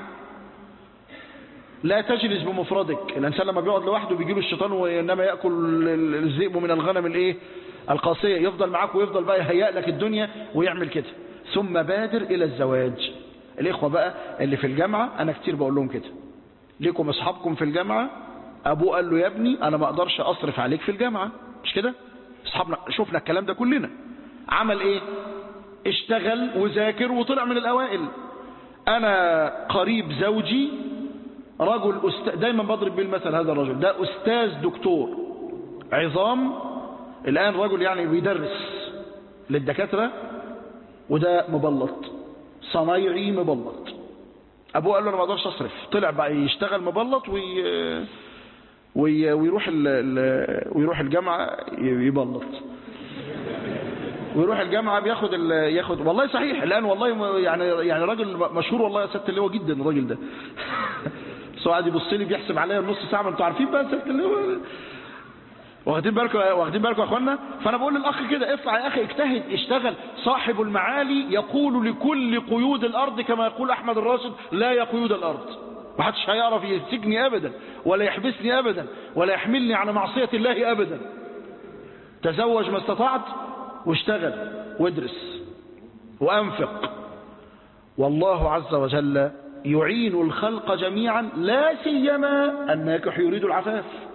لا تجلس بمفردك الانسان لما بيقعد لوحده بيجيله الشيطان وانما ياكل الذئب من الغنم الايه القاسية يفضل معاك ويفضل بقى يهيأ لك الدنيا ويعمل كده ثم بادر إلى الزواج الإخوة بقى اللي في الجامعة أنا كتير بقول لهم كده ليكم أصحابكم في الجامعة أبوه قال له يا ابني أنا ما أقدرش أصرف عليك في الجامعة مش كده أصحابنا شفنا الكلام ده كلنا عمل إيه اشتغل وذاكر وطلع من الأوائل أنا قريب زوجي رجل أست... دايما بضرب بالمثل هذا الرجل ده أستاذ دكتور عظام الآن رجل يعني بيدرس للدكاترة وده مبلط صنايعي مبلط أبوه قال له أنا ما أقدرش أصرف طلع بقى يشتغل مبلط وي... وي... ويروح ال... ال... ويروح الجامعة يبلط ويروح الجامعة بياخد ال... ياخد والله صحيح الآن والله يعني يعني راجل مشهور والله يا سيادة اللواء جدا الراجل ده بس هو قاعد يبص لي بيحسب عليا نص ساعة ما انتوا عارفين بقى سيادة اللواء واخدين بالكم واخدين بالكم يا اخوانا فانا بقول للاخ كده اطلع يا اخي اجتهد اشتغل صاحب المعالي يقول لكل قيود الارض كما يقول احمد الراشد لا يا قيود الارض ما حدش هيعرف يسجني ابدا ولا يحبسني ابدا ولا يحملني على معصيه الله ابدا تزوج ما استطعت واشتغل وادرس وانفق والله عز وجل يعين الخلق جميعا لا سيما الناكح يريد العفاف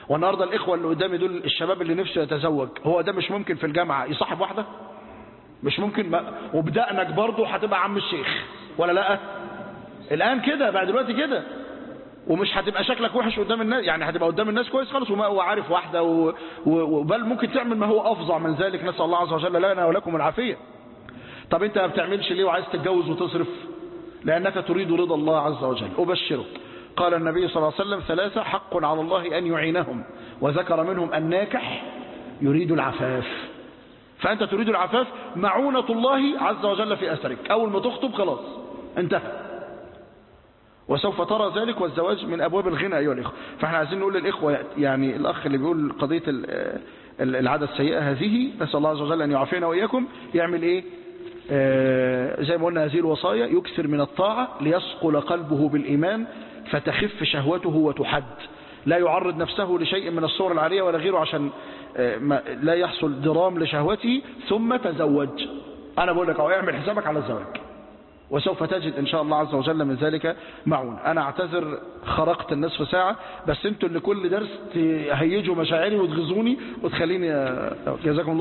والنهارده الاخوه اللي قدامي دول الشباب اللي نفسه يتزوج هو ده مش ممكن في الجامعه يصاحب واحده مش ممكن ما وبدأنك برضه هتبقى عم الشيخ ولا لا الان كده بقى دلوقتي كده ومش هتبقى شكلك وحش قدام الناس يعني هتبقى قدام الناس كويس خالص وما هو عارف واحده و... و... وبل ممكن تعمل ما هو افظع من ذلك نسال الله عز وجل لنا ولكم العافيه طب انت ما بتعملش ليه وعايز تتجوز وتصرف لانك تريد رضا الله عز وجل ابشرك قال النبي صلى الله عليه وسلم ثلاثه حق على الله ان يعينهم وذكر منهم الناكح يريد العفاف فانت تريد العفاف معونه الله عز وجل في اثرك اول ما تخطب خلاص انتهى وسوف ترى ذلك والزواج من أبواب الغنى أيها الإخوة فاحنا عايزين نقول للإخوة يعني الأخ اللي بيقول قضية العادة السيئة هذه نسأل الله عز وجل أن يعافينا وإياكم يعمل إيه آه زي ما قلنا هذه الوصايا يكثر من الطاعة ليصقل قلبه بالإيمان فتخف شهوته وتحد لا يعرض نفسه لشيء من الصور العارية ولا غيره عشان آه لا يحصل درام لشهوته ثم تزوج أنا بقول لك أو اعمل حسابك على الزواج وسوف تجد إن شاء الله عز وجل من ذلك معون أنا أعتذر خرقت النصف ساعة بس انتوا اللي كل درس تهيجوا مشاعري وتغزوني وتخليني جزاكم الله